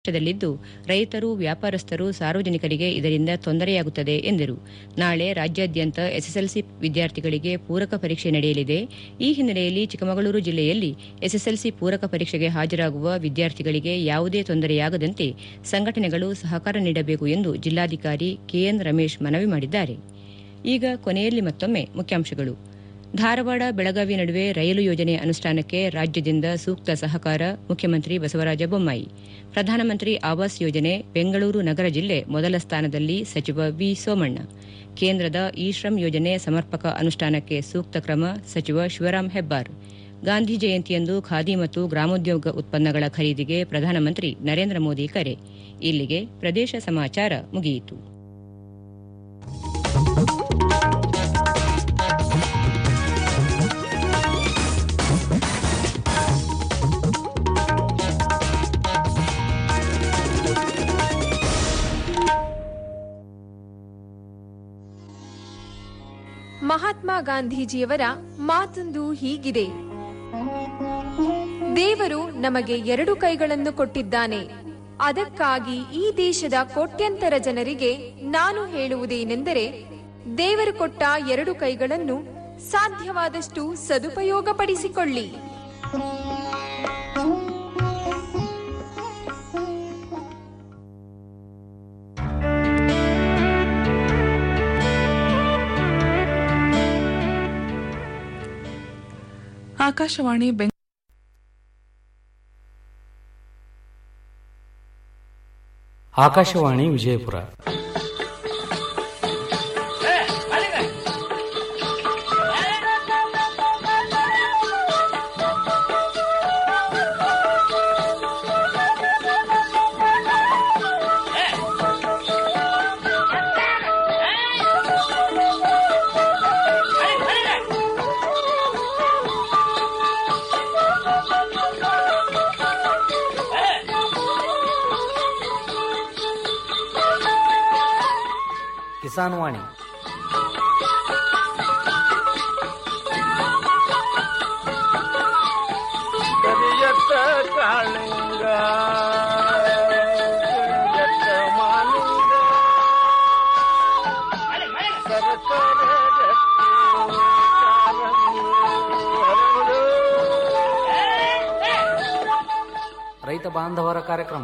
ದಲ್ಲಿದ್ದು ರೈತರು ವ್ಯಾಪಾರಸ್ಥರು ಸಾರ್ವಜನಿಕರಿಗೆ ಇದರಿಂದ ತೊಂದರೆಯಾಗುತ್ತದೆ ಎಂದರು ನಾಳೆ ರಾಜ್ಯಾದ್ಯಂತ ಎಸ್ಎಸ್ಎಲ್ಸಿ ವಿದ್ಯಾರ್ಥಿಗಳಿಗೆ ಪೂರಕ ಪರೀಕ್ಷೆ ನಡೆಯಲಿದೆ ಈ ಹಿನ್ನೆಲೆಯಲ್ಲಿ ಚಿಕ್ಕಮಗಳೂರು ಜಿಲ್ಲೆಯಲ್ಲಿ ಎಸ್ಎಸ್ಎಲ್ಸಿ ಪೂರಕ ಪರೀಕ್ಷೆಗೆ ಹಾಜರಾಗುವ ವಿದ್ಯಾರ್ಥಿಗಳಿಗೆ ಯಾವುದೇ ತೊಂದರೆಯಾಗದಂತೆ ಸಂಘಟನೆಗಳು ಸಹಕಾರ ನೀಡಬೇಕು ಎಂದು ಜಿಲ್ಲಾಧಿಕಾರಿ ಕೆಎನ್ ರಮೇಶ್ ಮನವಿ ಮಾಡಿದ್ದಾರೆ ಈಗ ಕೊನೆಯಲ್ಲಿ ಮತ್ತೊಮ್ಮೆ ಮುಖ್ಯಾಂಶಗಳು ಧಾರವಾಡ ಬೆಳಗಾವಿ ನಡುವೆ ರೈಲು ಯೋಜನೆ ಅನುಷ್ಠಾನಕ್ಕೆ ರಾಜ್ಯದಿಂದ ಸೂಕ್ತ ಸಹಕಾರ ಮುಖ್ಯಮಂತ್ರಿ ಬಸವರಾಜ ಬೊಮ್ಮಾಯಿ ಪ್ರಧಾನಮಂತ್ರಿ ಆವಾಸ್ ಯೋಜನೆ ಬೆಂಗಳೂರು ನಗರ ಜಿಲ್ಲೆ ಮೊದಲ ಸ್ಥಾನದಲ್ಲಿ ಸಚಿವ ವಿ ಸೋಮಣ್ಣ ಕೇಂದ್ರದ ಇ ಶ್ರಮ್ ಯೋಜನೆ ಸಮರ್ಪಕ ಅನುಷ್ಠಾನಕ್ಕೆ ಸೂಕ್ತ ಕ್ರಮ ಸಚಿವ ಶಿವರಾಂ ಹೆಬ್ಬಾರ್ ಗಾಂಧಿ ಜಯಂತಿಯಂದು ಖಾದಿ ಮತ್ತು ಗ್ರಾಮೋದ್ಯೋಗ ಉತ್ಪನ್ನಗಳ ಖರೀದಿಗೆ ಪ್ರಧಾನಮಂತ್ರಿ ನರೇಂದ್ರ ಮೋದಿ ಕರೆ ಇಲ್ಲಿಗೆ ಪ್ರದೇಶ ಸಮಾಚಾರ ಮುಗಿಯಿತು ಮಹಾತ್ಮ ಗಾಂಧೀಜಿಯವರ ಮಾತೊಂದು ಹೀಗಿದೆ ದೇವರು ನಮಗೆ ಎರಡು ಕೈಗಳನ್ನು ಕೊಟ್ಟಿದ್ದಾನೆ ಅದಕ್ಕಾಗಿ ಈ ದೇಶದ ಕೋಟ್ಯಂತರ ಜನರಿಗೆ ನಾನು ಹೇಳುವುದೇನೆಂದರೆ ದೇವರು ಕೊಟ್ಟ ಎರಡು ಕೈಗಳನ್ನು ಸಾಧ್ಯವಾದಷ್ಟು ಸದುಪಯೋಗಪಡಿಸಿಕೊಳ್ಳಿ ಆಕಾಶವಾಣಿ ಬೆಂಗ ಆಕಾಶವಾಣಿ ವಿಜಯಪುರ ಕಿಸಾನ್ ವಾಣಿ ಕರಿಯತ್ತ ಕಾಳಿಂಗ ಕರಿಯತ್ತ ಮಾಲಿಂಗ ಸರಸರ ರಕ್ತಿ ಕಾರಂಗಿ ಹರಡು. ರೈತ ಬಾಂಧವರ ಕಾರ್ಯಕ್ರಮ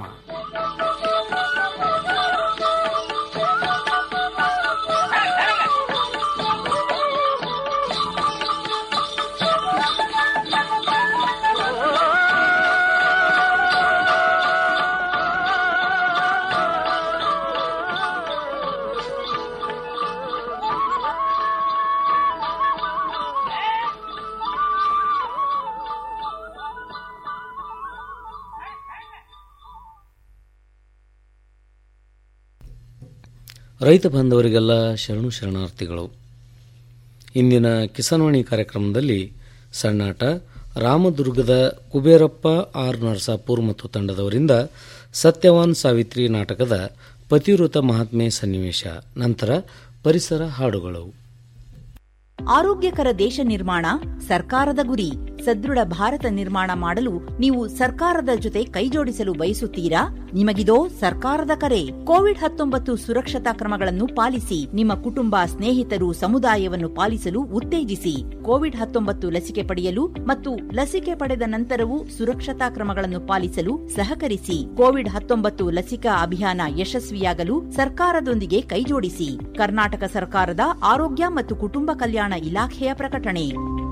ರೈತ ಬಾಂಧವರಿಗೆಲ್ಲ ಶರಣು ಶರಣಾರ್ಥಿಗಳು ಇಂದಿನ ಕಿಸಾನ್ವಾಣಿ ಕಾರ್ಯಕ್ರಮದಲ್ಲಿ ಸಣ್ಣಾಟ ರಾಮದುರ್ಗದ ಕುಬೇರಪ್ಪ ಆರ್ ನರಸಾಪುರ್ ಮತ್ತು ತಂಡದವರಿಂದ ಸತ್ಯವಾನ್ ಸಾವಿತ್ರಿ ನಾಟಕದ ಪತಿವೃತ ಮಹಾತ್ಮೆ ಸನ್ನಿವೇಶ ನಂತರ ಪರಿಸರ ಹಾಡುಗಳು ಆರೋಗ್ಯಕರ ದೇಶ ನಿರ್ಮಾಣ ಸರ್ಕಾರದ ಗುರಿ ಸದೃಢ ಭಾರತ ನಿರ್ಮಾಣ ಮಾಡಲು ನೀವು ಸರ್ಕಾರದ ಜೊತೆ ಕೈಜೋಡಿಸಲು ಬಯಸುತ್ತೀರಾ ನಿಮಗಿದೋ ಸರ್ಕಾರದ ಕರೆ ಕೋವಿಡ್ ಹತ್ತೊಂಬತ್ತು ಸುರಕ್ಷತಾ ಕ್ರಮಗಳನ್ನು ಪಾಲಿಸಿ ನಿಮ್ಮ ಕುಟುಂಬ ಸ್ನೇಹಿತರು ಸಮುದಾಯವನ್ನು ಪಾಲಿಸಲು ಉತ್ತೇಜಿಸಿ ಕೋವಿಡ್ ಹತ್ತೊಂಬತ್ತು ಲಸಿಕೆ ಪಡೆಯಲು ಮತ್ತು ಲಸಿಕೆ ಪಡೆದ ನಂತರವೂ ಸುರಕ್ಷತಾ ಕ್ರಮಗಳನ್ನು ಪಾಲಿಸಲು ಸಹಕರಿಸಿ ಕೋವಿಡ್ ಹತ್ತೊಂಬತ್ತು ಲಸಿಕಾ ಅಭಿಯಾನ ಯಶಸ್ವಿಯಾಗಲು ಸರ್ಕಾರದೊಂದಿಗೆ ಕೈಜೋಡಿಸಿ ಕರ್ನಾಟಕ ಸರ್ಕಾರದ ಆರೋಗ್ಯ ಮತ್ತು ಕುಟುಂಬ ಕಲ್ಯಾಣ ಇಲಾಖೆಯ ಪ್ರಕಟಣೆ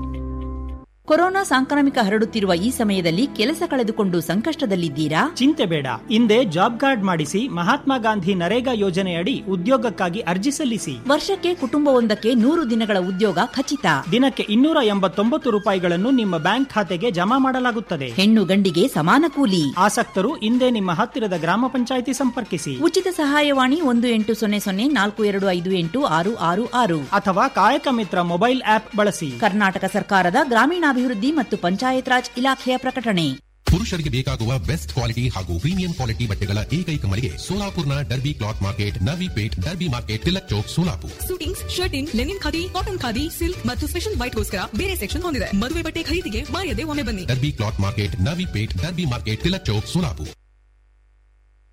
ಕೊರೋನಾ ಸಾಂಕ್ರಾಮಿಕ ಹರಡುತ್ತಿರುವ ಈ ಸಮಯದಲ್ಲಿ ಕೆಲಸ ಕಳೆದುಕೊಂಡು ಸಂಕಷ್ಟದಲ್ಲಿದ್ದೀರಾ ಚಿಂತೆ ಬೇಡ ಹಿಂದೆ ಜಾಬ್ ಕಾರ್ಡ್ ಮಾಡಿಸಿ ಮಹಾತ್ಮ ಗಾಂಧಿ ನರೇಗಾ ಯೋಜನೆಯಡಿ ಉದ್ಯೋಗಕ್ಕಾಗಿ ಅರ್ಜಿ ಸಲ್ಲಿಸಿ ವರ್ಷಕ್ಕೆ ಕುಟುಂಬವೊಂದಕ್ಕೆ ನೂರು ದಿನಗಳ ಉದ್ಯೋಗ ಖಚಿತ ದಿನಕ್ಕೆ ಇನ್ನೂರ ಎಂಬತ್ತೊಂಬತ್ತು ರೂಪಾಯಿಗಳನ್ನು ನಿಮ್ಮ ಬ್ಯಾಂಕ್ ಖಾತೆಗೆ ಜಮಾ ಮಾಡಲಾಗುತ್ತದೆ ಹೆಣ್ಣು ಗಂಡಿಗೆ ಸಮಾನ ಕೂಲಿ ಆಸಕ್ತರು ಹಿಂದೆ ನಿಮ್ಮ ಹತ್ತಿರದ ಗ್ರಾಮ ಪಂಚಾಯಿತಿ ಸಂಪರ್ಕಿಸಿ ಉಚಿತ ಸಹಾಯವಾಣಿ ಒಂದು ಎಂಟು ಸೊನ್ನೆ ಸೊನ್ನೆ ನಾಲ್ಕು ಎರಡು ಐದು ಎಂಟು ಆರು ಆರು ಆರು ಅಥವಾ ಕಾಯಕ ಮಿತ್ರ ಮೊಬೈಲ್ ಆಪ್ ಬಳಸಿ ಕರ್ನಾಟಕ ಸರ್ಕಾರದ ಗ್ರಾಮೀಣಾಭಿವೃದ್ಧಿ ಮತ್ತು ಪಂಚಾಯತ್ ರಾಜ್ ಇಲಾಖೆಯ ಪ್ರಕಟಣೆ ಪುರುಷರಿಗೆ ಬೇಕಾಗುವ ಬೆಸ್ಟ್ ಕ್ವಾಲಿಟಿ ಹಾಗೂ ಪ್ರೀಮಿಯಂ ಕ್ವಾಲಿಟಿ ಬಟ್ಟೆಗಳ ಏಕೈಕ ಮಳಿಗೆ ಸೋಲಾಪುರ್ನ Derby cloth market Navi Peth Derby market Tilak Chowk Solapur suitings shirting linen khadi cotton khadi silk ಮತ್ತು ಸ್ಪೆಷಲ್ ವೈಟ್ಗೋಸ್ಕರ ಬೇರೆ ಸೆಕ್ಷನ್ ಹೊಂದಿದೆ ಮದುವೆ ಬಟ್ಟೆ ಖರೀದಿಗೆ ಮಾಯದೆ ಒಮ್ಮೆ ಬನ್ನಿ Derby cloth market Navi Peth Derby market Tilak Chowk Solapur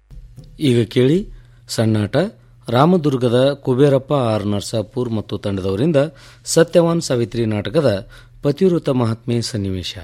ಈಗ ಕೇಳಿ ಸಣ್ಣಾಟ ರಾಮದುರ್ಗದ ಕುಬೇರಪ್ಪ ಆರ್ ನರ್ಸಾಪುರ್ ಮತ್ತು ತಂಡದವರಿಂದ ಸತ್ಯವಾನ್ ಸಾವಿತ್ರಿ ನಾಟಕದ ಪತಿವೃತ ಮಹಾತ್ಮೆ ಸನ್ನಿವೇಶ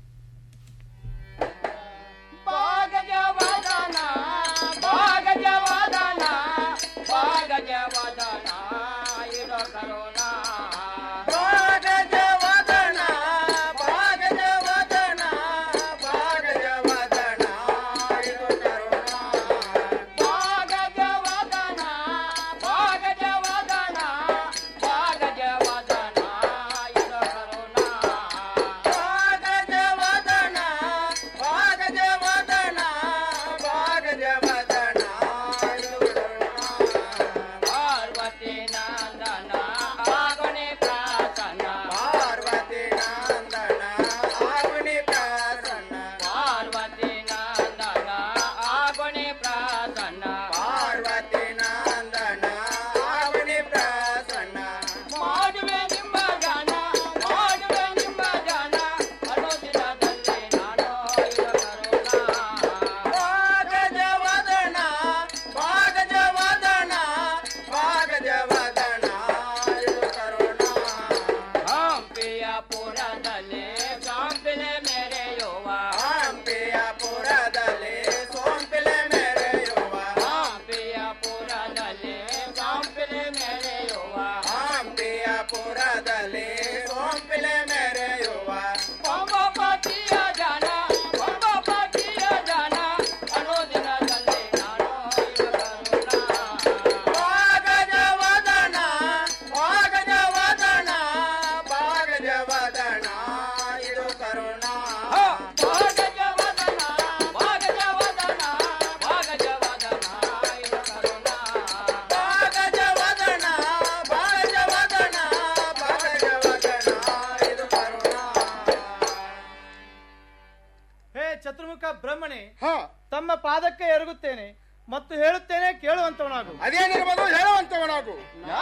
ಹೇ ಚತುರ್ಮುಖ ಬ್ರಹ್ಮಣೆ ತಮ್ಮ ಪಾದಕ್ಕೆ ಎರಗುತ್ತೇನೆ ಮತ್ತು ಹೇಳುತ್ತೇನೆ ಕೇಳುವಂತವನಾಗು ಅದೇನಿರ್ಬೋದು ಹೇಳುವಂತವನಾಗು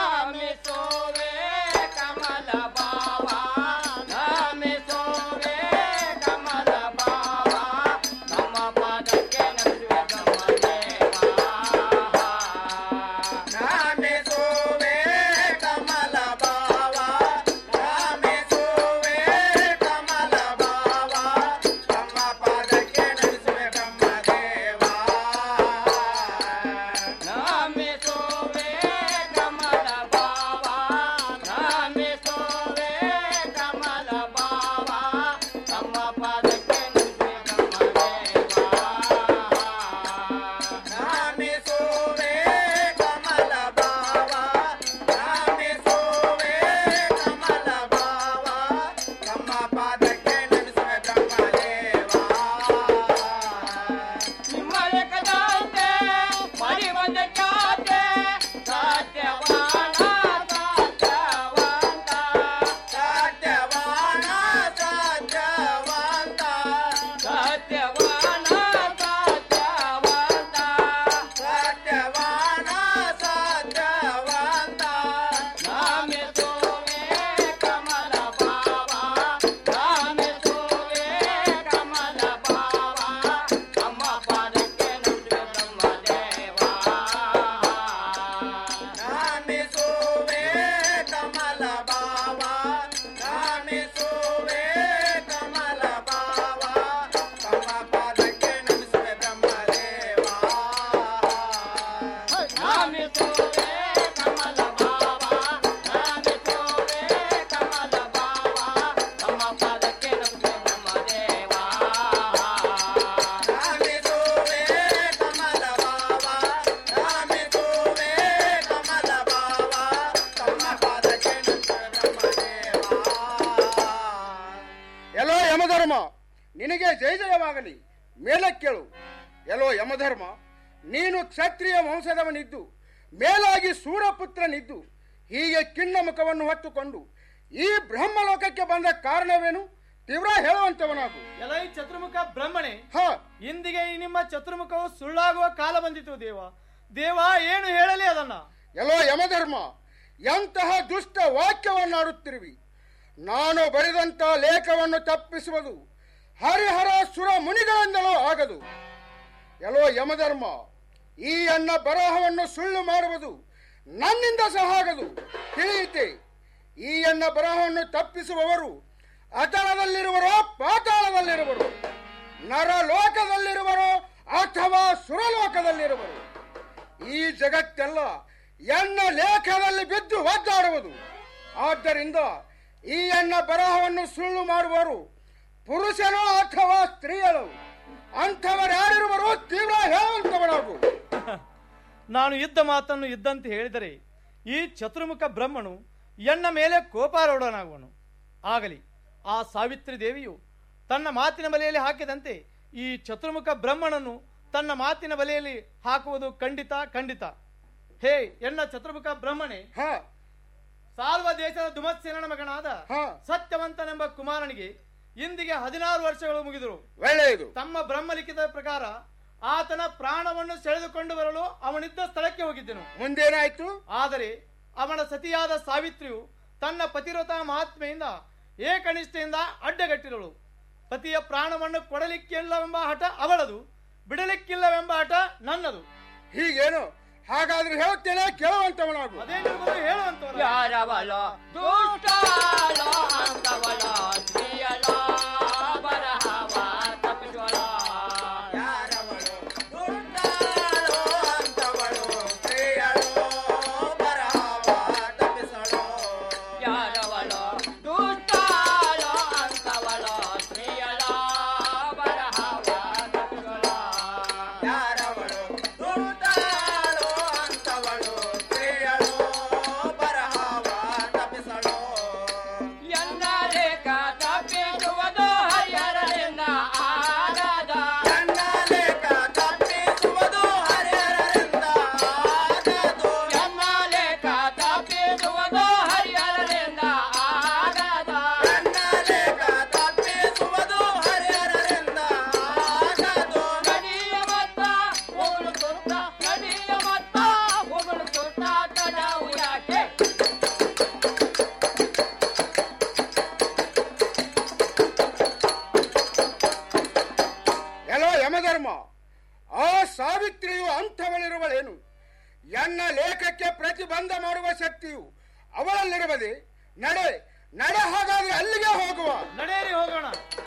ನಮಿಸೋವೆ ಕಮಲ ಬಾವ ನಮಿಸೋವೆ ಕಮಲ ಬಾವ ನಮ್ಮ ಪಾದಕ್ಕೆ ನಮಿಸುವೆ ನಮಿಸೋವೆ ಕಮಲ ಬಾವ ನಮಿಸೋವೆ ಕಮಲ ಬಾವ ನಮ್ಮ ಪಾದಕ್ಕೆ ನಮಿಸುವೆ ಬ್ರಹ್ಮದೇವ ನಮಿಸೋವೆ ಕಮಲ ಬಾವ ನಮಿಸೋವೆ ಕಮಲ ಬಾವ ನಮ್ಮ ಪಾದಕ್ಕೆ ನಮಿಸುವೆ ನಮಿಸೋವೆ ಕಮಲ ಬಾವ ನಮಿಸೋವೆ ಕಮಲ ಬಾವ ನಮ್ಮ ಪಾದಕ್ಕೆ ನಮಿಸುವೆ ಬ್ರಹ್ಮದೇವ ನಿಮ್ಮ ಲೆಕ್ಕದಂತೆ ಮರಿ ಬಂದ ಚಾತೆ ಸತ್ಯವಾನ ಸತ್ಯವಂತ ಸತ್ಯವಾನ ಸತ್ಯವಂತ ಸತ್ಯವಾನ ಸತ್ಯವಂತ ಸತ್ಯವಾನ ಸತ್ಯವಂತ ನಮಿಸೋವೆ ಕಮಲ ಬಾವ ನಮಿಸೋವೆ ಕಮಲ ಬಾವ ನಮ್ಮ ಪಾದಕ್ಕೆ ನಮಿಸುವೆ ಬ್ರಹ್ಮದೇವ ನಮಿಸೋವೆ ಕಮಲ ಬಾವ ನಮಿಸೋವೆ ಕಮಲ ಬಾವ ತಮ್ಮ ಪಾದಕ್ಕೆ ನಮಿಸುವೆ ಬ್ರಹ್ಮದೇವ ನಮಿಸೋವೆ ಕಮಲ ಬಾವ ನಮಿಸೋವೆ ಕಮಲ ಬಾವ ನಮ್ಮ ಪಾದಕ್ಕೆ ನಮಿಸುವೆ ಬ್ರಹ್ಮದೇವ ನಮಿಸೋವೆ ಕಮಲ ಬಾವ ನಮಿಸೋವೆ ಕಮಲ ಬಾವ ತಮ್ಮ ಪಾದಕ್ಕೆ ನಮಿಸುವೆ ಬ್ರಹ್ಮದೇವ ಎಲ್ಲೋ ಯಮಧರ್ಮ ನಿನಗೆ ಜಯ ಜಯವಾಗಲಿ ಮೇಲಕ್ಕೇಳು ಎಲ್ಲೋ ಯಮಧರ್ಮ ನೀನು ಕ್ಷತ್ರಿಯ ವಂಶದವನಿದ್ದು ಮೇಲಾಗಿ ಸೂರಪುತ್ರನಿದ್ದು ಹೀಗೆ ಕಿಣ್ಣ ಮುಖವನ್ನು ಹೊತ್ತುಕೊಂಡು ಈ ಬ್ರಹ್ಮಲೋಕಕ್ಕೆ ಬಂದ ಕಾರಣವೇನು ತೀವ್ರ ಹೇಳುವಂತವನಾಗು ಎಲೈ ಚತುರ್ಮುಖ ಬ್ರಹ್ಮಣೆ ಹ ಇಂದಿಗೆ ಈ ನಿಮ್ಮ ಚತುರ್ಮುಖವು ಸುಳ್ಳಾಗುವ ಕಾಲ ಬಂದಿತು ದೇವ ದೇವ ಏನು ಹೇಳಲಿ ಅದನ್ನ ಎಲ್ಲೋ ಯಮಧರ್ಮ ಎಂತಹ ದುಷ್ಟ ವಾಕ್ಯವನ್ನಾಡುತ್ತಿರುವಿ ನಾನು ಬರೆದಂತ ಲೇಖವನ್ನು ತಪ್ಪಿಸುವುದು ಹರಿಹರ ಸುರ ಮುನಿಗಳಿಂದಲೂ ಆಗದು ಎಲ್ಲೋ ಯಮಧರ್ಮ ಈ ಅನ್ನ ಬರಹವನ್ನು ಸುಳ್ಳು ಮಾಡುವುದು ನನ್ನಿಂದ ಸಹ ಆಗದು ತಿಳಿಯುತ್ತೆ ಈ ಅನ್ನ ಬರಹವನ್ನು ತಪ್ಪಿಸುವವರು ಅತಳದಲ್ಲಿರುವರೋ ಪಾತಾಳದಲ್ಲಿರುವರು ನರಲೋಕದಲ್ಲಿರುವರೋ ಅಥವಾ ಸುರಲೋಕದಲ್ಲಿರುವರು ಈ ಜಗತ್ತೆಲ್ಲ ಎನ್ನ ಲೇಖದಲ್ಲಿ ಬಿದ್ದು ಒದ್ದಾಡುವುದು ಆದ್ದರಿಂದ ಈ ಎನ್ನ ಬರಹವನ್ನು ಸುಳ್ಳು ಮಾಡುವರು ಪುರುಷನೋ ಅಥವಾ ಸ್ತ್ರೀಯರು ಅಂಥವರ್ಯಾರಿರುವರು ತೀವ್ರ ಹೇಳುವಂಥವನಾಗು ನಾನು ಇದ್ದ ಮಾತನ್ನು ಇದ್ದಂತೆ ಹೇಳಿದರೆ ಈ ಚತುರ್ಮುಖ ಬ್ರಹ್ಮನು ಎನ್ನ ಮೇಲೆ ಕೋಪಾರೂಢನಾಗುವನು ಆಗಲಿ ಆ ಸಾವಿತ್ರಿ ದೇವಿಯು ತನ್ನ ಮಾತಿನ ಬಲೆಯಲ್ಲಿ ಹಾಕಿದಂತೆ ಈ ಚತುರ್ಮುಖ ಬ್ರಹ್ಮನನ್ನು ತನ್ನ ಮಾತಿನ ಬಲೆಯಲ್ಲಿ ಹಾಕುವುದು ಖಂಡಿತ ಖಂಡಿತ ಹೇ ಎನ್ನ ಚತುರ್ಮುಖ ಬ್ರಹ್ಮನೇ ಸಾಲ್ವ ದೇಶದ ದುಮತ್ಸೇನನ ಮಗನಾದ ಸತ್ಯವಂತನೆಂಬ ಕುಮಾರನಿಗೆ ಇಂದಿಗೆ ಹದಿನಾರು ವರ್ಷಗಳು ಮುಗಿದರು ಒಳ್ಳೆಯದು ತಮ್ಮ ಬ್ರಹ್ಮಲಿಖಿತ ಪ್ರಕಾರ ಆತನ ಪ್ರಾಣವನ್ನು ಸೆಳೆದುಕೊಂಡು ಬರಲು ಅವನಿದ್ದ ಸ್ಥಳಕ್ಕೆ ಹೋಗಿದ್ದೆನು ಮುಂದೇನಾಯ್ತು ಆದರೆ ಅವನ ಸತಿಯಾದ ಸಾವಿತ್ರಿಯು ತನ್ನ ಪತಿವ್ರತ ಮಹಾತ್ಮೆಯಿಂದ ಏಕನಿಷ್ಠೆಯಿಂದ ಅಡ್ಡಗಟ್ಟಿರಳು ಪತಿಯ ಪ್ರಾಣವನ್ನು ಕೊಡಲಿಕ್ಕಿಲ್ಲವೆಂಬ ಹಠ ಅವಳದು ಬಿಡಲಿಕ್ಕಿಲ್ಲವೆಂಬ ಹಠ ನನ್ನದು ಹೀಗೇನು ಹಾಗಾದ್ರೆ ಹೇಳ್ತೇನೆ ಕೇಳುವಂತವನಾಗು ಅದೇನಿರ್ಬೋದು ಹೇಳುವಂತವನು ಯಾರವಳೋ ದುಷ್ಟಳೋ ಅಂದವಳೋ ಸ್ತ್ರೀಯಳೋ ಬರಹವ ತಪ್ಪಿಸೋಳೋ ಯಾರವಳೋ ದುಷ್ಟಳೋ ಅಂದವಳೋ ಸ್ತ್ರೀಯಳೋ ಬರಹವ ತಪ್ಪಿಸೋಳೋ ಯಾರವಳೋ ದುಷ್ಟಳೋ ಅಂದವಳೋ ಸ್ತ್ರೀಯಳೋ ಬರಹವ ತಪ್ಪಿಸೋಳೋ ಯಾರವಳೋ ದುಷ್ಟಳೋ ಅಂತವಳು ಸ್ತ್ರೀಯಳೋ ಬರಹವ ತಪ್ಪಿಸಳೋ ಎನ್ನ ಲೇಖ ತಪ್ಪಿಸುವುದು ಹರಿಹರರಿಂದ ಆಗದ ಎನ್ನ ಲೇಖ ತಪ್ಪಿಸುವುದು ಹರಿಹರರಿಂದ ಆಗದು ಎನ್ನ ಲೇಖ ತಪ್ಪಿಸುವುದು ಹರಿಹರರಿಂದ ಆಗದ ಎನ್ನ ಲೇಖ ತಪ್ಪಿಸುವುದು ಹರಿಹರರಿಂದ ಆಗದು ನಡಿಯ ಮತ್ತ ಹೋಗಲು ತುರ್ತ ನಡಿಯ ಮತ್ತ ಹೋಗಲು ತುರ್ತ ತಡವು ಯಾಕೆ ಎಲ್ಲೋ ಯಮಧರ್ಮ ಆ ಸಾವಿತ್ರಿಯು ಅಂಥವಳಿರುವಳೇನು ಎನ್ನ ಲೇಖಕ್ಕೆ ಪ್ರತಿಬಂಧ ಮಾಡುವ ಶಕ್ತಿಯು ಅವಳಲ್ಲಿರುವುದೇ ನಡೆ ನಡೆ ಹಾಗಾದ್ರೆ ಅಲ್ಲಿಗೆ ಹೋಗುವ ನಡೆಯರಿ ಹೋಗೋಣ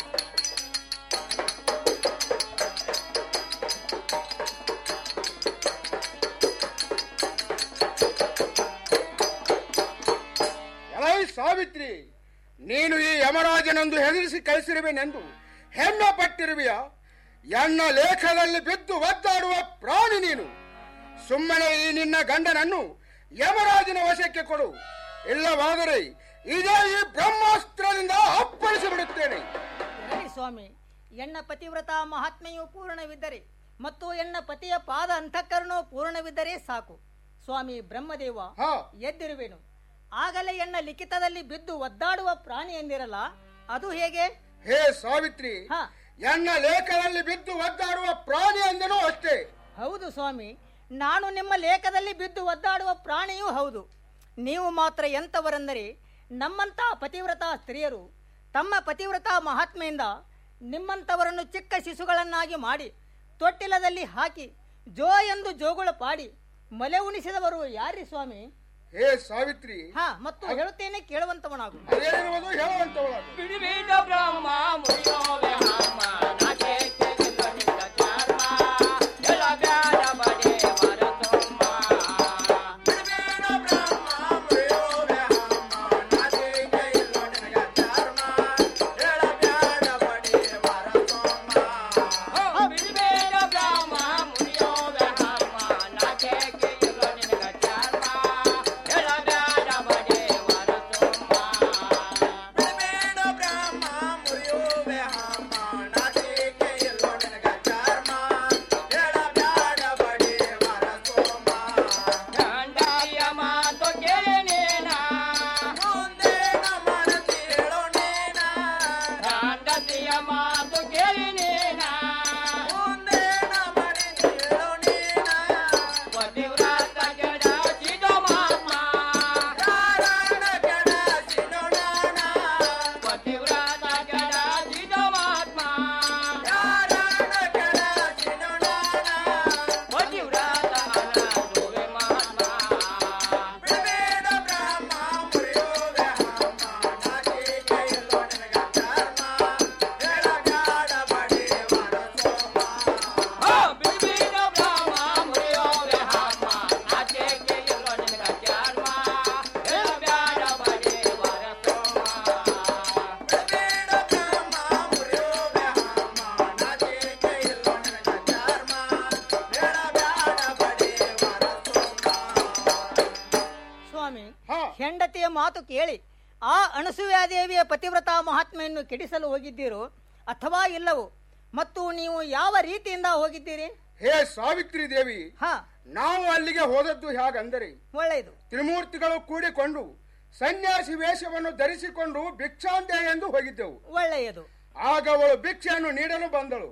ಎಲೈ ಸಾವಿತ್ರಿ ನೀನು ಈ ಯಮರಾಜನೊಂದು ಹೆದರಿಸಿ ಕಳಿಸಿರುವೆನೆಂದು ಹೆಮ್ಮೆ ಪಟ್ಟಿರುವೆಯ ಎನ್ನ ಲೇಖದಲ್ಲಿ ಬಿದ್ದು ಒದ್ದಾಡುವ ಪ್ರಾಣಿ ನೀನು ಸುಮ್ಮನೆ ಈ ನಿನ್ನ ಗಂಡನನ್ನು ಯಮರಾಜನ ವಶಕ್ಕೆ ಕೊಡು ಇಲ್ಲವಾದರೆ ಇದೇ ಈ ಬ್ರಹ್ಮಾಸ್ತ್ರದಿಂದ ಅಪ್ಪಳಿಸಿ ಬಿಡುತ್ತೇನೆ ಇರಲಿ ಸ್ವಾಮಿ ಎನ್ನ ಪತಿವ್ರತ ಮಹಾತ್ಮೆಯು ಪೂರ್ಣವಿದ್ದರೆ ಮತ್ತು ಎನ್ನ ಪತಿಯ ಪಾದ ಅಂತಃಕರಣವು ಪೂರ್ಣವಿದ್ದರೆ ಸಾಕು ಸ್ವಾಮಿ ಬ್ರಹ್ಮದೇವ ಎದ್ದಿರುವೆನು ಆಗಲೇ ಎನ್ನ ಲಿಖಿತದಲ್ಲಿ ಬಿದ್ದು ಒದ್ದಾಡುವ ಪ್ರಾಣಿ ಎಂದಿರಲ್ಲ ಅದು ಹೇಗೆ ಹೇ ಸಾವಿತ್ರಿ ಎನ್ನ ಲೇಖದಲ್ಲಿ ಬಿದ್ದು ಒದ್ದಾಡುವ ಪ್ರಾಣಿ ಅಂದನೂ ಅಷ್ಟೇ ಹೌದು ಸ್ವಾಮಿ ನಾನು ನಿಮ್ಮ ಲೇಖದಲ್ಲಿ ಬಿದ್ದು ಒದ್ದಾಡುವ ಪ್ರಾಣಿಯೂ ಹೌದು ನೀವು ಮಾತ್ರ ಎಂಥವರೆಂದರೆ ನಮ್ಮಂಥ ಪತಿವ್ರತ ಸ್ತ್ರೀಯರು ತಮ್ಮ ಪತಿವ್ರತ ಮಹಾತ್ಮೆಯಿಂದ ನಿಮ್ಮಂಥವರನ್ನು ಚಿಕ್ಕ ಶಿಶುಗಳನ್ನಾಗಿ ಮಾಡಿ ತೊಟ್ಟಿಲದಲ್ಲಿ ಹಾಕಿ ಜೋ ಎಂದು ಜೋಗುಳ ಪಾಡಿ ಮಲೆ ಉಣಿಸಿದವರು ಯಾರಿ ಸ್ವಾಮಿ ಹೇ ಸಾವಿತ್ರಿ ಹಾ ಮತ್ತು ಹೇಳುತ್ತೇನೆ ಕೇಳುವಂತವನಾಗು ಅದೇನಿರುವುದು ಹೇಳುವಂತವಳು ಬಿಡಿಬಿಡ ಬ್ರಹ್ಮ ಮುರಿಯೋವೆ ಹಮ್ಮ ನಾಕೆ ಕೆಗಿದ ನಿನ್ನ ಚಾರ್ಮ ಎಲ ಬ್ಯಾಡ ಬಡೆ ವರ ಸೋಮ ಬಿಡಿಬಿಡ ಬ್ರಹ್ಮ ಮುರಿಯೋವೆ ಹಮ್ಮ ನಾಕೆ ಕೆಗಿದ ನಿನ್ನ ಚಾರ್ಮ ಎಲ ಬ್ಯಾಡ ಬಡೆ ವರ ಸೋಮ ಬಿಡಿಬಿಡ ಬ್ರಹ್ಮ ಮುರಿಯೋವೆ ಹಮ್ಮ ನಾಕೆ ಕೆಗಿದ ನಿನ್ನ ಚಾರ್ಮ ಎಲ ಬ್ಯಾಡ ಬಡೆ ವರ ಸೋಮ ಬಿಡಬೇಡ ಬ್ರಹ್ಮ ಮುರಿಯೋವೆ ಹಮ್ಮ ನಾಚ ಮಾತು ಕೇಳಿ ಆ ಅನಸೂಯಾದೇವಿಯ ಪತಿವ್ರತಾ ಮಹಾತ್ಮೆಯನ್ನು ಕೆಡಿಸಲು ಹೋಗಿದ್ದೀರೋ ಅಥವಾ ಇಲ್ಲವೋ ಮತ್ತು ನೀವು ಯಾವ ರೀತಿಯಿಂದ ಹೋಗಿದ್ದೀರಿ ಹೇ ಸಾವಿತ್ರಿ ದೇವಿ ನಾವು ಅಲ್ಲಿಗೆ ಹೋದದ್ದು ಹೇಗಂದರೆ ಒಳ್ಳೆಯದು ತ್ರಿಮೂರ್ತಿಗಳು ಕೂಡಿಕೊಂಡು ಸನ್ಯಾಸಿ ವೇಷವನ್ನು ಧರಿಸಿಕೊಂಡು ಭಿಕ್ಷಾಂದೆ ಎಂದು ಹೋಗಿದ್ದೆವು ಒಳ್ಳೆಯದು ಆಗ ಅವಳು ಭಿಕ್ಷೆಯನ್ನು ನೀಡಲು ಬಂದಳು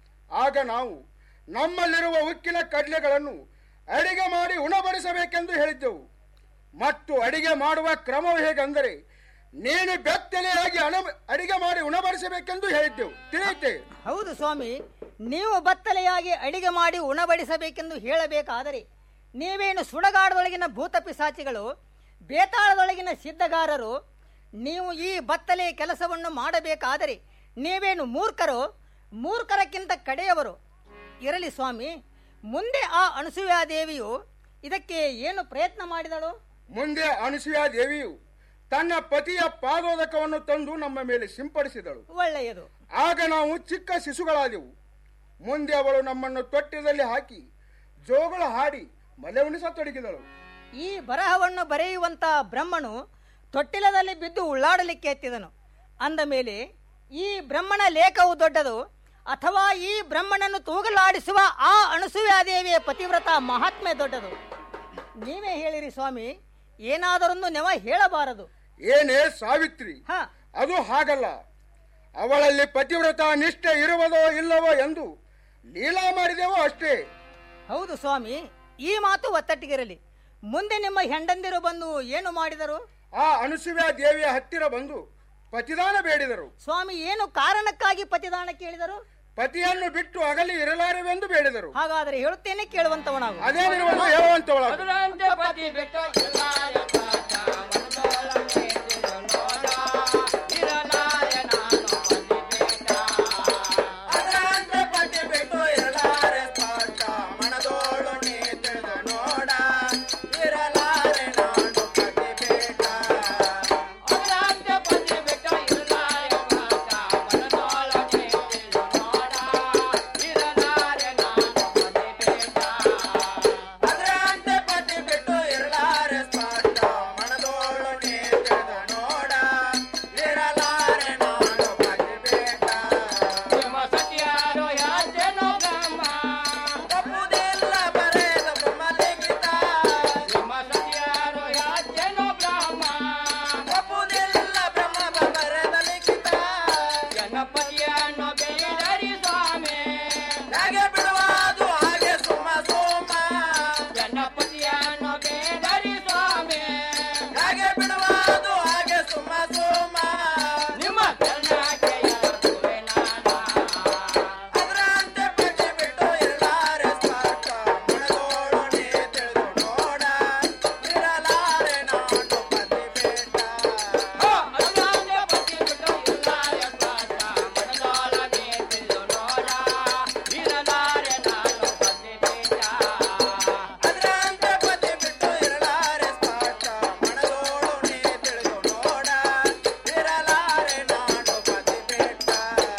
ಆಗ ನಾವು ನಮ್ಮಲ್ಲಿರುವ ಉಕ್ಕಿನ ಕಡ್ಲೆಗಳನ್ನು ಅಡಿಗೆ ಮಾಡಿ ಉಣಬಡಿಸಬೇಕೆಂದು ಹೇಳಿದ್ದೆವು ಮತ್ತು ಅಡಿಗೆ ಮಾಡುವ ಕ್ರಮವು ಹೇಗೆಂದರೆ ನೀನು ಬೆತ್ತಲೆಯಾಗಿ ಅಣ ಅಡಿಗೆ ಮಾಡಿ ಉಣಬಡಿಸಬೇಕೆಂದು ಹೇಳಿದ್ದೆವು ತಿಳಿಯುತ್ತೆ ಹೌದು ಸ್ವಾಮಿ ನೀವು ಬತ್ತಲೆಯಾಗಿ ಅಡಿಗೆ ಮಾಡಿ ಉಣಬಡಿಸಬೇಕೆಂದು ಹೇಳಬೇಕಾದರೆ ನೀವೇನು ಸುಡಗಾಡದೊಳಗಿನ ಭೂತ ಪಿಸಾಚಿಗಳು ಬೇತಾಳದೊಳಗಿನ ಸಿದ್ಧಗಾರರು ನೀವು ಈ ಬತ್ತಲೆ ಕೆಲಸವನ್ನು ಮಾಡಬೇಕಾದರೆ ನೀವೇನು ಮೂರ್ಖರು ಮೂರ್ಖರಕ್ಕಿಂತ ಕಡೆಯವರು ಇರಲಿ ಸ್ವಾಮಿ ಮುಂದೆ ಆ ಅನಸೂಯಾ ದೇವಿಯು ಇದಕ್ಕೆ ಏನು ಪ್ರಯತ್ನ ಮಾಡಿದಳು ಮುಂದೆ ಅನಸೂಯ ದೇವಿಯು ತನ್ನ ಪತಿಯ ಪಾದೋದಕವನ್ನು ತಂದು ನಮ್ಮ ಮೇಲೆ ಸಿಂಪಡಿಸಿದಳು ಒಳ್ಳೆಯದು ಆಗ ನಾವು ಚಿಕ್ಕ ಶಿಶುಗಳಾದೆವು ಮುಂದೆ ಅವಳು ನಮ್ಮನ್ನು ತೊಟ್ಟದಲ್ಲಿ ಹಾಕಿ ಜೋಗಳು ಹಾಡಿ ಮಲೆಯುಣಿಸತೊಡಗಿದಳು ಈ ಬರಹವನ್ನು ಬರೆಯುವಂತ ಬ್ರಹ್ಮನು ತೊಟ್ಟಿಲದಲ್ಲಿ ಬಿದ್ದು ಉಳ್ಳಾಡಲಿಕ್ಕೆ ಎತ್ತಿದನು ಅಂದ ಮೇಲೆ ಈ ಬ್ರಹ್ಮನ ಲೇಖವು ದೊಡ್ಡದು ಅಥವಾ ಈ ಬ್ರಹ್ಮನನ್ನು ತೂಗಲಾಡಿಸುವ ಆ ಅನಸೂಯಾದೇವಿಯ ಪತಿವ್ರತ ಮಹಾತ್ಮೆ ದೊಡ್ಡದು ನೀವೇ ಹೇಳಿರಿ ಸ್ವಾಮಿ ಏನಾದರೊಂದು ನೆವ ಹೇಳಬಾರದು ಏನೇ ಸಾವಿತ್ರಿ ಅದು ಹಾಗಲ್ಲ ಅವಳಲ್ಲಿ ಪತಿವ್ರತ ನಿಷ್ಠೆ ಇರುವುದೋ ಇಲ್ಲವೋ ಎಂದು ಲೀಲಾ ಮಾಡಿದೆವೋ ಅಷ್ಟೇ ಹೌದು ಸ್ವಾಮಿ ಈ ಮಾತು ಒತ್ತಟ್ಟಿಗಿರಲಿ ಮುಂದೆ ನಿಮ್ಮ ಹೆಂಡಂದಿರು ಬಂದು ಏನು ಮಾಡಿದರು ಆ ಅನುಸೂಯ ದೇವಿಯ ಹತ್ತಿರ ಬಂದು ಪತಿದಾನ ಬೇಡಿದರು ಸ್ವಾಮಿ ಏನು ಕಾರಣಕ್ಕಾಗಿ ಪತಿದಾನ ಕೇಳಿದರು ಪತಿಯನ್ನು ಬಿಟ್ಟು ಅಗಲಿ ಇರಲಾರೆವೆಂದು ಬೇಡಿದರು ಹಾಗಾದರೆ ಹೇಳುತ್ತೇನೆ ಕೇಳುವಂತವನಾಗು ಅದೇನಿರುವುದು ಹೇಳುವಂತವಳ ಮಧುರಾಂತೆ ಪತಿ ಬಿಟ್ಟು ಇರಲಾರೆ ಪಾಠ, ಮನದೊಳಗೆ ತಿರುನೋಡ, ಇರಲಾರೆ ನಾನು ಪತಿ ಬೇಡ. ಮಧುರಾಂತೆ ಪತಿ ಬಿಟ್ಟು ಇರಲಾರೆ ಪಾಠ, ಮನದೊಳಗೆ ತಿರುನೋಡ, ಇರಲಾರೆ ನಾನು ಪತಿ ಬೇಡ. ಮಧುರಾಂತೆ ಪತಿ ಬಿಟ್ಟು ಇರಲಾರೆ ಪಾಠ, ಮನದೊಳಗೆ ತಿರುನೋಡ, ಇರಲಾರೆ ನಾನು ಪತಿ ಬೇಡ. ಅದರಂತೆ ಪತಿ ಬಿಟ್ಟು ಇರಲಾರೆ ಸ್ಪಷ್ಟ ಮನದೋಳನೆ ತಿಳಿದು ನೋಡ ಇರಲಾರೆ ನಾನು ಪತಿ ಬೇಡ ನಿಮ್ಮ ಸತ್ಯಾರೋ ಯಾಚೆನೋ ಬ್ರಹ್ಮ ತಪ್ಪುದಿಲ್ಲ ಬರೆದ ಬ್ರಹ್ಮ ಲಿಖಿತ ನಿಮ್ಮ ಸತ್ಯಾರೋ ಯಾಚೆನೋ ಬ್ರಹ್ಮ ತಪ್ಪುದಿಲ್ಲ ಬ್ರಹ್ಮ ಬರೆದ ಲಿಖಿತ ಗಣಪತಿಯನ್ನು ಬೇಡರಿ ಸ್ವಾಮಿ ಹಾಗೆ ಬಿಡುವುದು ಹಾಗೆ ಸುಮ ಸೋಮ ಗಣಪತಿಯನ್ನು ಬೇಡರಿ ಸ್ವಾಮಿ ಹಾಗೆ ಬಿಡುವುದು ಹಾಗೆ ಸುಮ ಸೋಮ ನಿಮ್ಮ ಕರ್ಣಕ್ಕೆ ಎಳತುವೆ ನಾನ. ಅದರಂತೆ ಪತಿ ಬಿಟ್ಟು ಇರಲಾರೆ ಸ್ಪಷ್ಟ ಮನದೋಳನೆ ತಿಳಿದು ನೋಡ ಇರಲಾರೆ ನಾನು ಪತಿ ಬೇಡ ಅದರಂತೆ ಪತಿ ಬಿಟ್ಟು ಇರಲಾರೆ ಸ್ಪಷ್ಟ ಮನದೊಳಗೆ ತಿಳಿದು ನೋಡ ಇರಲಾರೆ ನಾನು ಪತಿ ಬೇಡ ಅದರಂತೆ ಪತಿ ಬಿಟ್ಟು ಇರಲಾರೆ ಸ್ಪಷ್ಟ ಮನದೋಳನೆ ತಿಳಿದು ನೋಡ ಇರಲಾರೆ ನಾನು ಪತಿ ಬೇಡ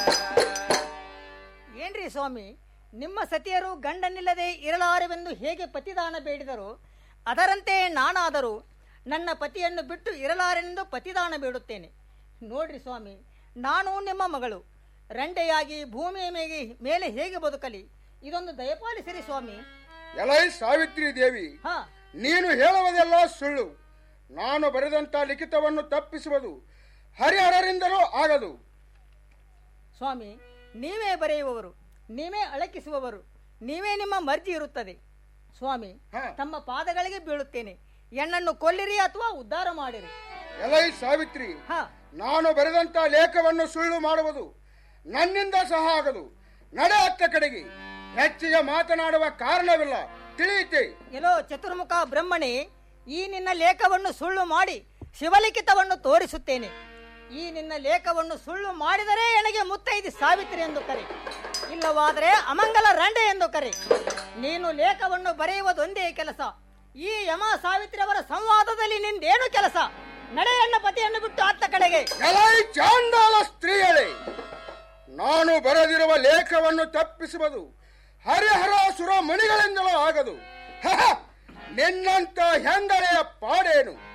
ಏನ್ರಿ ಸ್ವಾಮಿ ನಿಮ್ಮ ಸತಿಯರು ಗಂಡನಿಲ್ಲದೆ ಇರಲಾರೆವೆಂದು ಹೇಗೆ ಪತಿದಾನ ಬೇಡಿದರು ಅದರಂತೆ ನಾನಾದರೂ ನನ್ನ ಪತಿಯನ್ನು ಬಿಟ್ಟು ಇರಲಾರೆಂದು ಪತಿದಾನ ಬೇಡುತ್ತೇನೆ ನೋಡ್ರಿ ಸ್ವಾಮಿ ನಾನು ನಿಮ್ಮ ಮಗಳು ರಂಡೆಯಾಗಿ ಭೂಮಿಯ ಮೇಲೆ ಮೇಲೆ ಹೇಗೆ ಬದುಕಲಿ ಇದೊಂದು ದಯಪಾಲಿಸಿರಿ ಸ್ವಾಮಿ ಎಲೈ ಸಾವಿತ್ರಿ ದೇವಿ ನೀನು ಹೇಳುವುದೆಲ್ಲ ಸುಳ್ಳು ನಾನು ಬರೆದಂತ ಲಿಖಿತವನ್ನು ತಪ್ಪಿಸುವುದು ಹರಿಹರರಿಂದಲೂ ಆಗದು ಸ್ವಾಮಿ ನೀವೇ ಬರೆಯುವವರು ನೀವೇ ಅಳಕಿಸುವವರು ನೀವೇ ನಿಮ್ಮ ಮರ್ಜಿ ಇರುತ್ತದೆ ಸ್ವಾಮಿ ತಮ್ಮ ಪಾದಗಳಿಗೆ ಬೀಳುತ್ತೇನೆ ಎಣ್ಣನ್ನು ಕೊಲ್ಲಿರಿ ಅಥವಾ ಉದ್ಧಾರ ಮಾಡಿರಿ ಎಲೈ ಸಾವಿತ್ರಿ ನಾನು ಬರೆದಂತ ಲೇಖವನ್ನು ಸುಳ್ಳು ಮಾಡುವುದು ನನ್ನಿಂದ ಸಹ ಆಗದು ನಡೆ ಅತ್ತ ಕಡೆಗೆ ಹೆಚ್ಚಿಗೆ ಮಾತನಾಡುವ ಕಾರಣವಿಲ್ಲ ತಿಳಿಯುತ್ತೆ ಎಲ್ಲೋ ಚತುರ್ಮುಖ ಬ್ರಹ್ಮಣಿ ಈ ನಿನ್ನ ಲೇಖವನ್ನು ಸುಳ್ಳು ಮಾಡಿ ಶಿವಲಿಖಿತವನ್ನು ತೋರಿಸುತ್ತೇನೆ ಈ ನಿನ್ನ ಲೇಖವನ್ನು ಸುಳ್ಳು ಮಾಡಿದರೆ ನನಗೆ ಮುತ್ತೈದು ಸಾವಿತ್ರಿ ಎಂದು ಕರೆ ಇಲ್ಲವಾದರೆ ಅಮಂಗಲ ರಂಡೆ ಎಂದು ಕರೆ ನೀನು ಲೇಖವನ್ನು ಬರೆಯುವುದೊಂದೇ ಕೆಲಸ ಈ ಯಮ ಸಾವಿತ್ರಿ ಅವರ ಸಂವಾದದಲ್ಲಿ ನಿಂದೇನು ಕೆಲಸ ನಡೆಯಣ್ಣ ಪತಿಯನ್ನು ಬಿಟ್ಟು ಅತ್ತ ಕಡೆಗೆ ಎಲೈ ಚಾಂಡಾಲ ಸ್ತ್ರೀಯಳೇ ನಾನು ಬರೆದಿರುವ ಲೇಖವನ್ನು ತಪ್ಪಿಸುವುದು ಹರಿಹರಾಸುರ ಮಣಿಗಳಿಂದಲೂ ಆಗದು ಹಹ! ನಿನ್ನಂತ ಹೆಂಗಳೆಯ ಪಾಡೇನು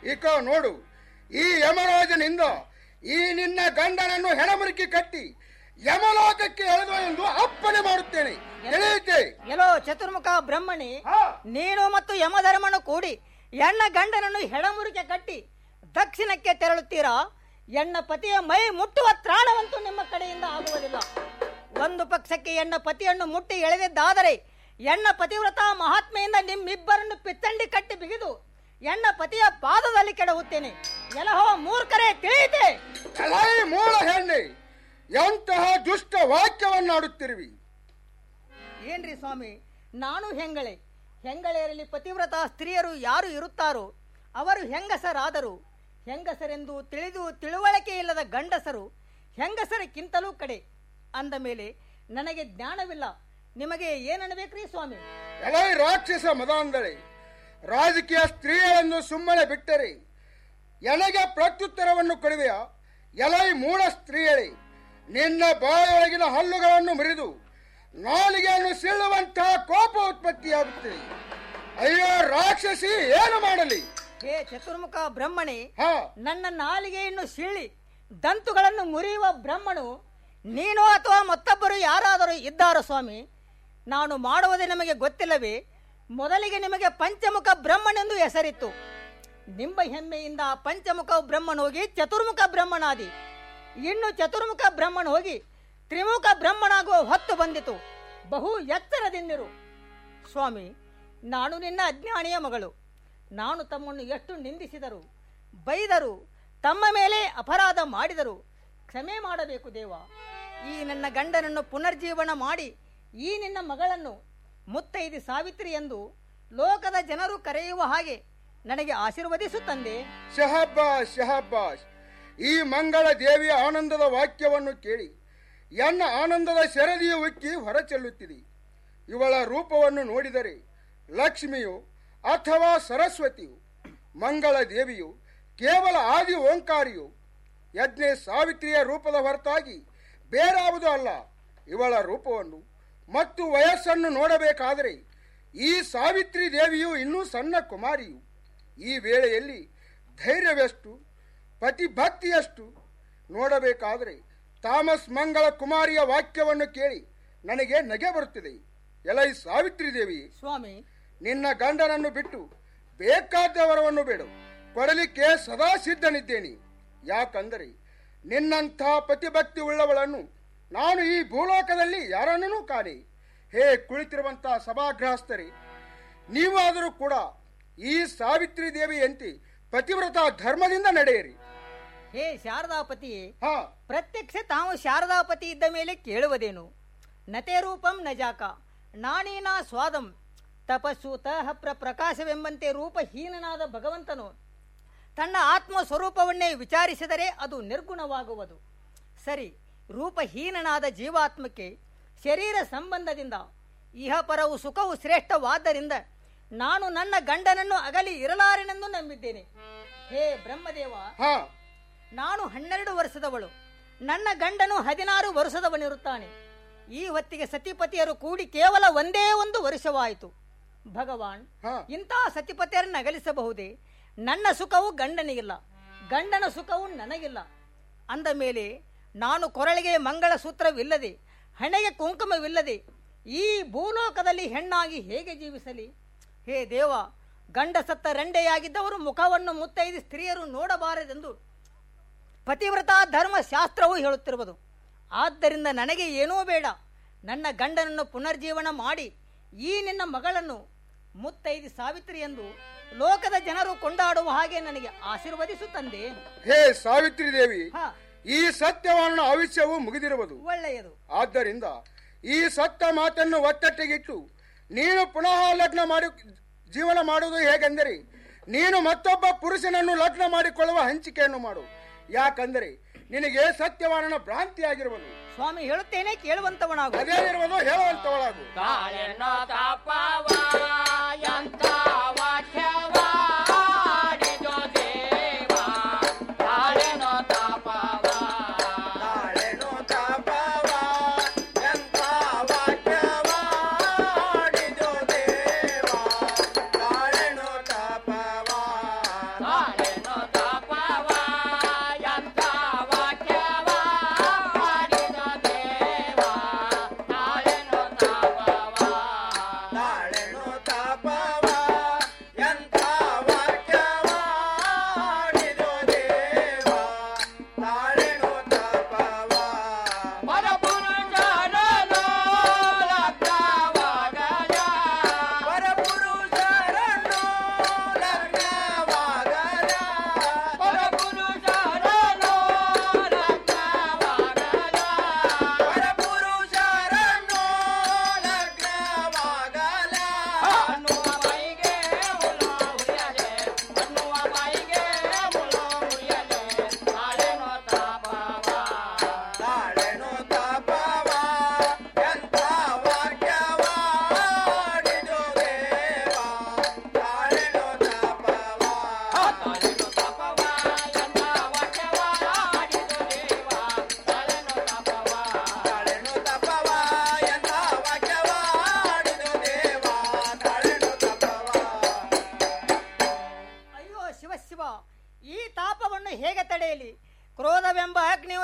ಇಕ ನೋಡು ಈ ಯಮರಾಜನಿಂದ ಈ ನಿನ್ನ ಗಂಡನನ್ನು ಹೆಣಮುರುಕಿ ಕಟ್ಟಿ ಯಮಲೋಕಕ್ಕೆ ಎಳೆದು ಎಂದು ಅಪ್ಪಣೆ ಮಾಡುತ್ತೇನೆ ತಿಳಿಯುತ್ತೆ ಎಲ್ಲೋ ಚತುರ್ಮುಖ ಬ್ರಹ್ಮಣಿ ನೀನು ಮತ್ತು ಯಮಧರ್ಮನು ಕೂಡಿ ಎಣ್ಣ ಗಂಡನನ್ನು ಹೆಡಮುರಿಕೆ ಕಟ್ಟಿ ದಕ್ಷಿಣಕ್ಕೆ ತೆರಳುತ್ತೀರಾ ಎಣ್ಣ ಪತಿಯ ಮೈ ಮುಟ್ಟುವ ತ್ರಾಣವಂತೂ ನಿಮ್ಮ ಕಡೆಯಿಂದ ಆಗುವುದಿಲ್ಲ ಒಂದು ಪಕ್ಷಕ್ಕೆ ಎಣ್ಣ ಪತಿಯನ್ನು ಮುಟ್ಟಿ ಎಳೆದಿದ್ದಾದರೆ ಎಣ್ಣ ಪತಿವ್ರತ ಮಹಾತ್ಮೆಯಿಂದ ನಿಮ್ಮಿಬ್ಬರನ್ನು ಪಿತ್ತಂಡಿ ಕಟ್ಟಿ ಬಿಗಿದು ಎಣ್ಣ ಪತಿಯ ಪಾದದಲ್ಲಿ ಕೆಡಹುತ್ತೇನೆ ಎಲಹೋ ಮೂರ್ಖರೇ ತಿಳಿಯಿತೆ ಎಲೈ ಮೂಲ ಹೆಣ್ಣೆ ಎಂತಹ ದುಷ್ಟ ವಾಕ್ಯವನ್ನಾಡುತ್ತಿರುವಿ ಏನ್ರಿ ಸ್ವಾಮಿ ನಾನು ಹೆಂಗಳೆ ಹೆಂಗಳೆಯರಲ್ಲಿ ಪತಿವ್ರತ ಸ್ತ್ರೀಯರು ಯಾರು ಇರುತ್ತಾರೋ ಅವರು ಹೆಂಗಸರಾದರು ಹೆಂಗಸರೆಂದು ತಿಳಿದು ತಿಳುವಳಿಕೆ ಇಲ್ಲದ ಗಂಡಸರು ಹೆಂಗಸರಕ್ಕಿಂತಲೂ ಕಡೆ ಅಂದ ಮೇಲೆ ನನಗೆ ಜ್ಞಾನವಿಲ್ಲ ನಿಮಗೆ ಏನನ್ನಬೇಕ್ರಿ ಸ್ವಾಮಿ ಎಲೈ ರಾಕ್ಷಸ ಮದಾಂಧಳೆ ರಾಜಕೀಯ ಸ್ತ್ರೀಯರನ್ನು ಸುಮ್ಮನೆ ಬಿಟ್ಟರೆ ಎನಗೆ ಪ್ರತ್ಯುತ್ತರವನ್ನು ಕೊಡುವೆಯ ಎಲೈ ಮೂಢ ಸ್ತ್ರೀಯಳೇ ನಿನ್ನ ಬಾಯೊಳಗಿನ ಹಲ್ಲುಗಳನ್ನು ಮುರಿದು ನಾಲಿಗೆಯನ್ನು ಸೀಳುವಂತಹ ಕೋಪ ಉತ್ಪತ್ತಿಯಾಗುತ್ತದೆ ಅಯ್ಯೋ ರಾಕ್ಷಸಿ ಏನು ಮಾಡಲಿ ಹೇ ಚತುರ್ಮುಖ ಬ್ರಹ್ಮಣೆ ಹಾ ನನ್ನ ನಾಲಿಗೆಯನ್ನು ಸೀಳಿ ದಂತುಗಳನ್ನು ಮುರಿಯುವ ಬ್ರಹ್ಮನು ನೀನು ಅಥವಾ ಮತ್ತೊಬ್ಬರು ಯಾರಾದರೂ ಇದ್ದಾರೋ ಸ್ವಾಮಿ ನಾನು ಮಾಡುವುದೇ ನಮಗೆ ಗೊತ್ತಿಲ್ಲವೇ ಮೊದಲಿಗೆ ನಿಮಗೆ ಪಂಚಮುಖ ಬ್ರಹ್ಮನೆಂದು ಹೆಸರಿತ್ತು ನಿಮ್ಮ ಹೆಮ್ಮೆಯಿಂದ ಪಂಚಮುಖ ಬ್ರಹ್ಮನ್ ಹೋಗಿ ಚತುರ್ಮುಖ ಬ್ರಹ್ಮನಾದಿ ಇನ್ನು ಚತುರ್ಮುಖ ಬ್ರಹ್ಮನ್ ಹೋಗಿ ತ್ರಿಮುಖ ಬ್ರಹ್ಮನಾಗುವ ಹೊತ್ತು ಬಂದಿತು ಬಹು ಎಚ್ಚರದಿಂದಿರು ಸ್ವಾಮಿ ನಾನು ನಿನ್ನ ಅಜ್ಞಾನಿಯ ಮಗಳು ನಾನು ತಮ್ಮನ್ನು ಎಷ್ಟು ನಿಂದಿಸಿದರು ಬೈದರು ತಮ್ಮ ಮೇಲೆ ಅಪರಾಧ ಮಾಡಿದರು ಕ್ಷಮೆ ಮಾಡಬೇಕು ದೇವ ಈ ನನ್ನ ಗಂಡನನ್ನು ಪುನರ್ಜೀವನ ಮಾಡಿ ಈ ನಿನ್ನ ಮಗಳನ್ನು ಮುತ್ತೈದಿ ಸಾವಿತ್ರಿ ಎಂದು ಲೋಕದ ಜನರು ಕರೆಯುವ ಹಾಗೆ ನನಗೆ ಆಶೀರ್ವದಿಸು ತಂದೆ ಶಹಬ್ಬಾಸ್ ಶಹಬ್ಬಾಸ್ ಈ ಮಂಗಳ ದೇವಿಯ ಆನಂದದ ವಾಕ್ಯವನ್ನು ಕೇಳಿ ಎನ್ನ ಆನಂದದ ಶರದಿಯ ಉಕ್ಕಿ ಹೊರಚೆಲ್ಲುತ್ತಿದೆ ಇವಳ ರೂಪವನ್ನು ನೋಡಿದರೆ ಲಕ್ಷ್ಮಿಯು ಅಥವಾ ಸರಸ್ವತಿಯು ಮಂಗಳ ದೇವಿಯು ಕೇವಲ ಆದಿ ಓಂಕಾರಿಯು ಯಜ್ಞೆ ಸಾವಿತ್ರಿಯ ರೂಪದ ಹೊರತಾಗಿ ಬೇರಾವುದೂ ಅಲ್ಲ ಇವಳ ರೂಪವನ್ನು ಮತ್ತು ವಯಸ್ಸನ್ನು ನೋಡಬೇಕಾದರೆ ಈ ಸಾವಿತ್ರಿ ದೇವಿಯು ಇನ್ನೂ ಸಣ್ಣ ಕುಮಾರಿಯು ಈ ವೇಳೆಯಲ್ಲಿ ಧೈರ್ಯವೆಷ್ಟು ಪತಿಭಕ್ತಿಯಷ್ಟು ನೋಡಬೇಕಾದರೆ ತಾಮಸ್ ಮಂಗಳ ಕುಮಾರಿಯ ವಾಕ್ಯವನ್ನು ಕೇಳಿ ನನಗೆ ನಗೆ ಬರುತ್ತಿದೆ ಎಲೈ ಸಾವಿತ್ರಿ ದೇವಿ ಸ್ವಾಮಿ ನಿನ್ನ ಗಂಡನನ್ನು ಬಿಟ್ಟು ಬೇಕಾದ ವರವನ್ನು ಬೇಡು ಕೊಡಲಿಕ್ಕೆ ಸದಾ ಸಿದ್ಧನಿದ್ದೇನೆ ಯಾಕಂದರೆ ನಿನ್ನಂಥ ಪತಿಭಕ್ತಿ ಉಳ್ಳವಳನ್ನು ನಾನು ಈ ಭೂಲೋಕದಲ್ಲಿ ಯಾರನ್ನೂ ಕಾಣೆ ಹೇ ಕುಳಿತಿರುವಂತಹ ಸಭಾಗೃಹಸ್ಥರೇ ನೀವಾದರೂ ಕೂಡ ಈ ಸಾವಿತ್ರಿ ದೇವಿಯಂತೆ ಪತಿವ್ರತ ಧರ್ಮದಿಂದ ನಡೆಯಿರಿ ಹೇ ಶಾರದಾಪತಿಯೇ ಹಾ ಪ್ರತ್ಯಕ್ಷ ತಾವು ಶಾರದಾಪತಿ ಇದ್ದ ಮೇಲೆ ಕೇಳುವುದೇನು ನತೆ ರೂಪಂ ನಜಾಕ ನಾನೀನಾ ಸ್ವಾದಂ ತಪಸ್ಸು ತಹಪ್ರ ಪ್ರಕಾಶವೆಂಬಂತೆ ರೂಪಹೀನನಾದ ಭಗವಂತನು ತನ್ನ ಆತ್ಮ ಸ್ವರೂಪವನ್ನೇ ವಿಚಾರಿಸಿದರೆ ಅದು ನಿರ್ಗುಣವಾಗುವುದು ಸರಿ ರೂಪಹೀನನಾದ ಜೀವಾತ್ಮಕ್ಕೆ ಶರೀರ ಸಂಬಂಧದಿಂದ ಇಹಪರವು ಸುಖವು ಶ್ರೇಷ್ಠವಾದ್ದರಿಂದ ನಾನು ನನ್ನ ಗಂಡನನ್ನು ಅಗಲಿ ಇರಲಾರೆನೆಂದು ನಂಬಿದ್ದೇನೆ ಹೇ ಬ್ರಹ್ಮದೇವ ಹಾ ನಾನು ಹನ್ನೆರಡು ವರ್ಷದವಳು ನನ್ನ ಗಂಡನು ಹದಿನಾರು ವರ್ಷದವನಿರುತ್ತಾನೆ ಈ ಹೊತ್ತಿಗೆ ಸತಿಪತಿಯರು ಕೂಡಿ ಕೇವಲ ಒಂದೇ ಒಂದು ವರ್ಷವಾಯಿತು ಭಗವಾನ್ ಇಂತಹ ಸತಿಪತಿಯರನ್ನು ಅಗಲಿಸಬಹುದೇ ನನ್ನ ಸುಖವು ಗಂಡನಿಗಿಲ್ಲ ಗಂಡನ ಸುಖವು ನನಗಿಲ್ಲ ಅಂದ ಮೇಲೆ ನಾನು ಕೊರಳಿಗೆ ಮಂಗಳ ಸೂತ್ರವಿಲ್ಲದೆ ಹಣೆಗೆ ಕುಂಕುಮವಿಲ್ಲದೆ ಈ ಭೂಲೋಕದಲ್ಲಿ ಹೆಣ್ಣಾಗಿ ಹೇಗೆ ಜೀವಿಸಲಿ ಹೇ ದೇವ ಗಂಡ ಸತ್ತ ರಂಡೆಯಾಗಿದ್ದವರು ಮುಖವನ್ನು ಮುತ್ತೈದು ಸ್ತ್ರೀಯರು ನೋಡಬಾರದೆಂದು ಪತಿವ್ರತ ಧರ್ಮಶಾಸ್ತ್ರವು ಹೇಳುತ್ತಿರುವುದು ಆದ್ದರಿಂದ ನನಗೆ ಏನೂ ಬೇಡ ನನ್ನ ಗಂಡನನ್ನು ಪುನರ್ಜೀವನ ಮಾಡಿ ಈ ನಿನ್ನ ಮಗಳನ್ನು ಮುತ್ತೈದು ಸಾವಿತ್ರಿ ಎಂದು ಲೋಕದ ಜನರು ಕೊಂಡಾಡುವ ಹಾಗೆ ನನಗೆ ಆಶೀರ್ವದಿಸು ತಂದೆ ಹೇ ಸಾವಿತ್ರಿ ದೇವಿ ಹಾ. ಈ ಸತ್ಯವನ್ನು ಆಯುಷ್ಯವು ಮುಗಿದಿರುವುದು ಒಳ್ಳೆಯದು ಆದ್ದರಿಂದ ಈ ಸತ್ಯ ಮಾತನ್ನು ಒತ್ತಟ್ಟಿಗಿಟ್ಟು ನೀನು ಪುನಃ ಲಗ್ನ ಮಾಡಿ ಜೀವನ ಮಾಡುವುದು ಹೇಗೆಂದರೆ ನೀನು ಮತ್ತೊಬ್ಬ ಪುರುಷನನ್ನು ಲಗ್ನ ಮಾಡಿಕೊಳ್ಳುವ ಹಂಚಿಕೆಯನ್ನು ಮಾಡು ಯಾಕಂದರೆ ನಿನಗೆ ಸತ್ಯವಾನನ ಭ್ರಾಂತಿಯಾಗಿರುವುದು ಸ್ವಾಮಿ ಹೇಳುತ್ತೇನೆ ಕೇಳುವಂತವನಾಗು ಅದೇನಿರುವುದು ಹೇಳುವಂತವಳಾಗು ತಾಳೆನೋ ತಾಪವ ಎಂತ ವಾಕ್ಯವಾಡಿದೋ ದೇವ ತಾಳೆನೋ ತಾಪವ ತಾಳೆನೋ ತಾಪವ ಎಂತ ವಾಕ್ಯವಾಡಿದೋ ದೇವ ತಾಳೆನೋ ತಾಪವ ತಾಳೆನೋ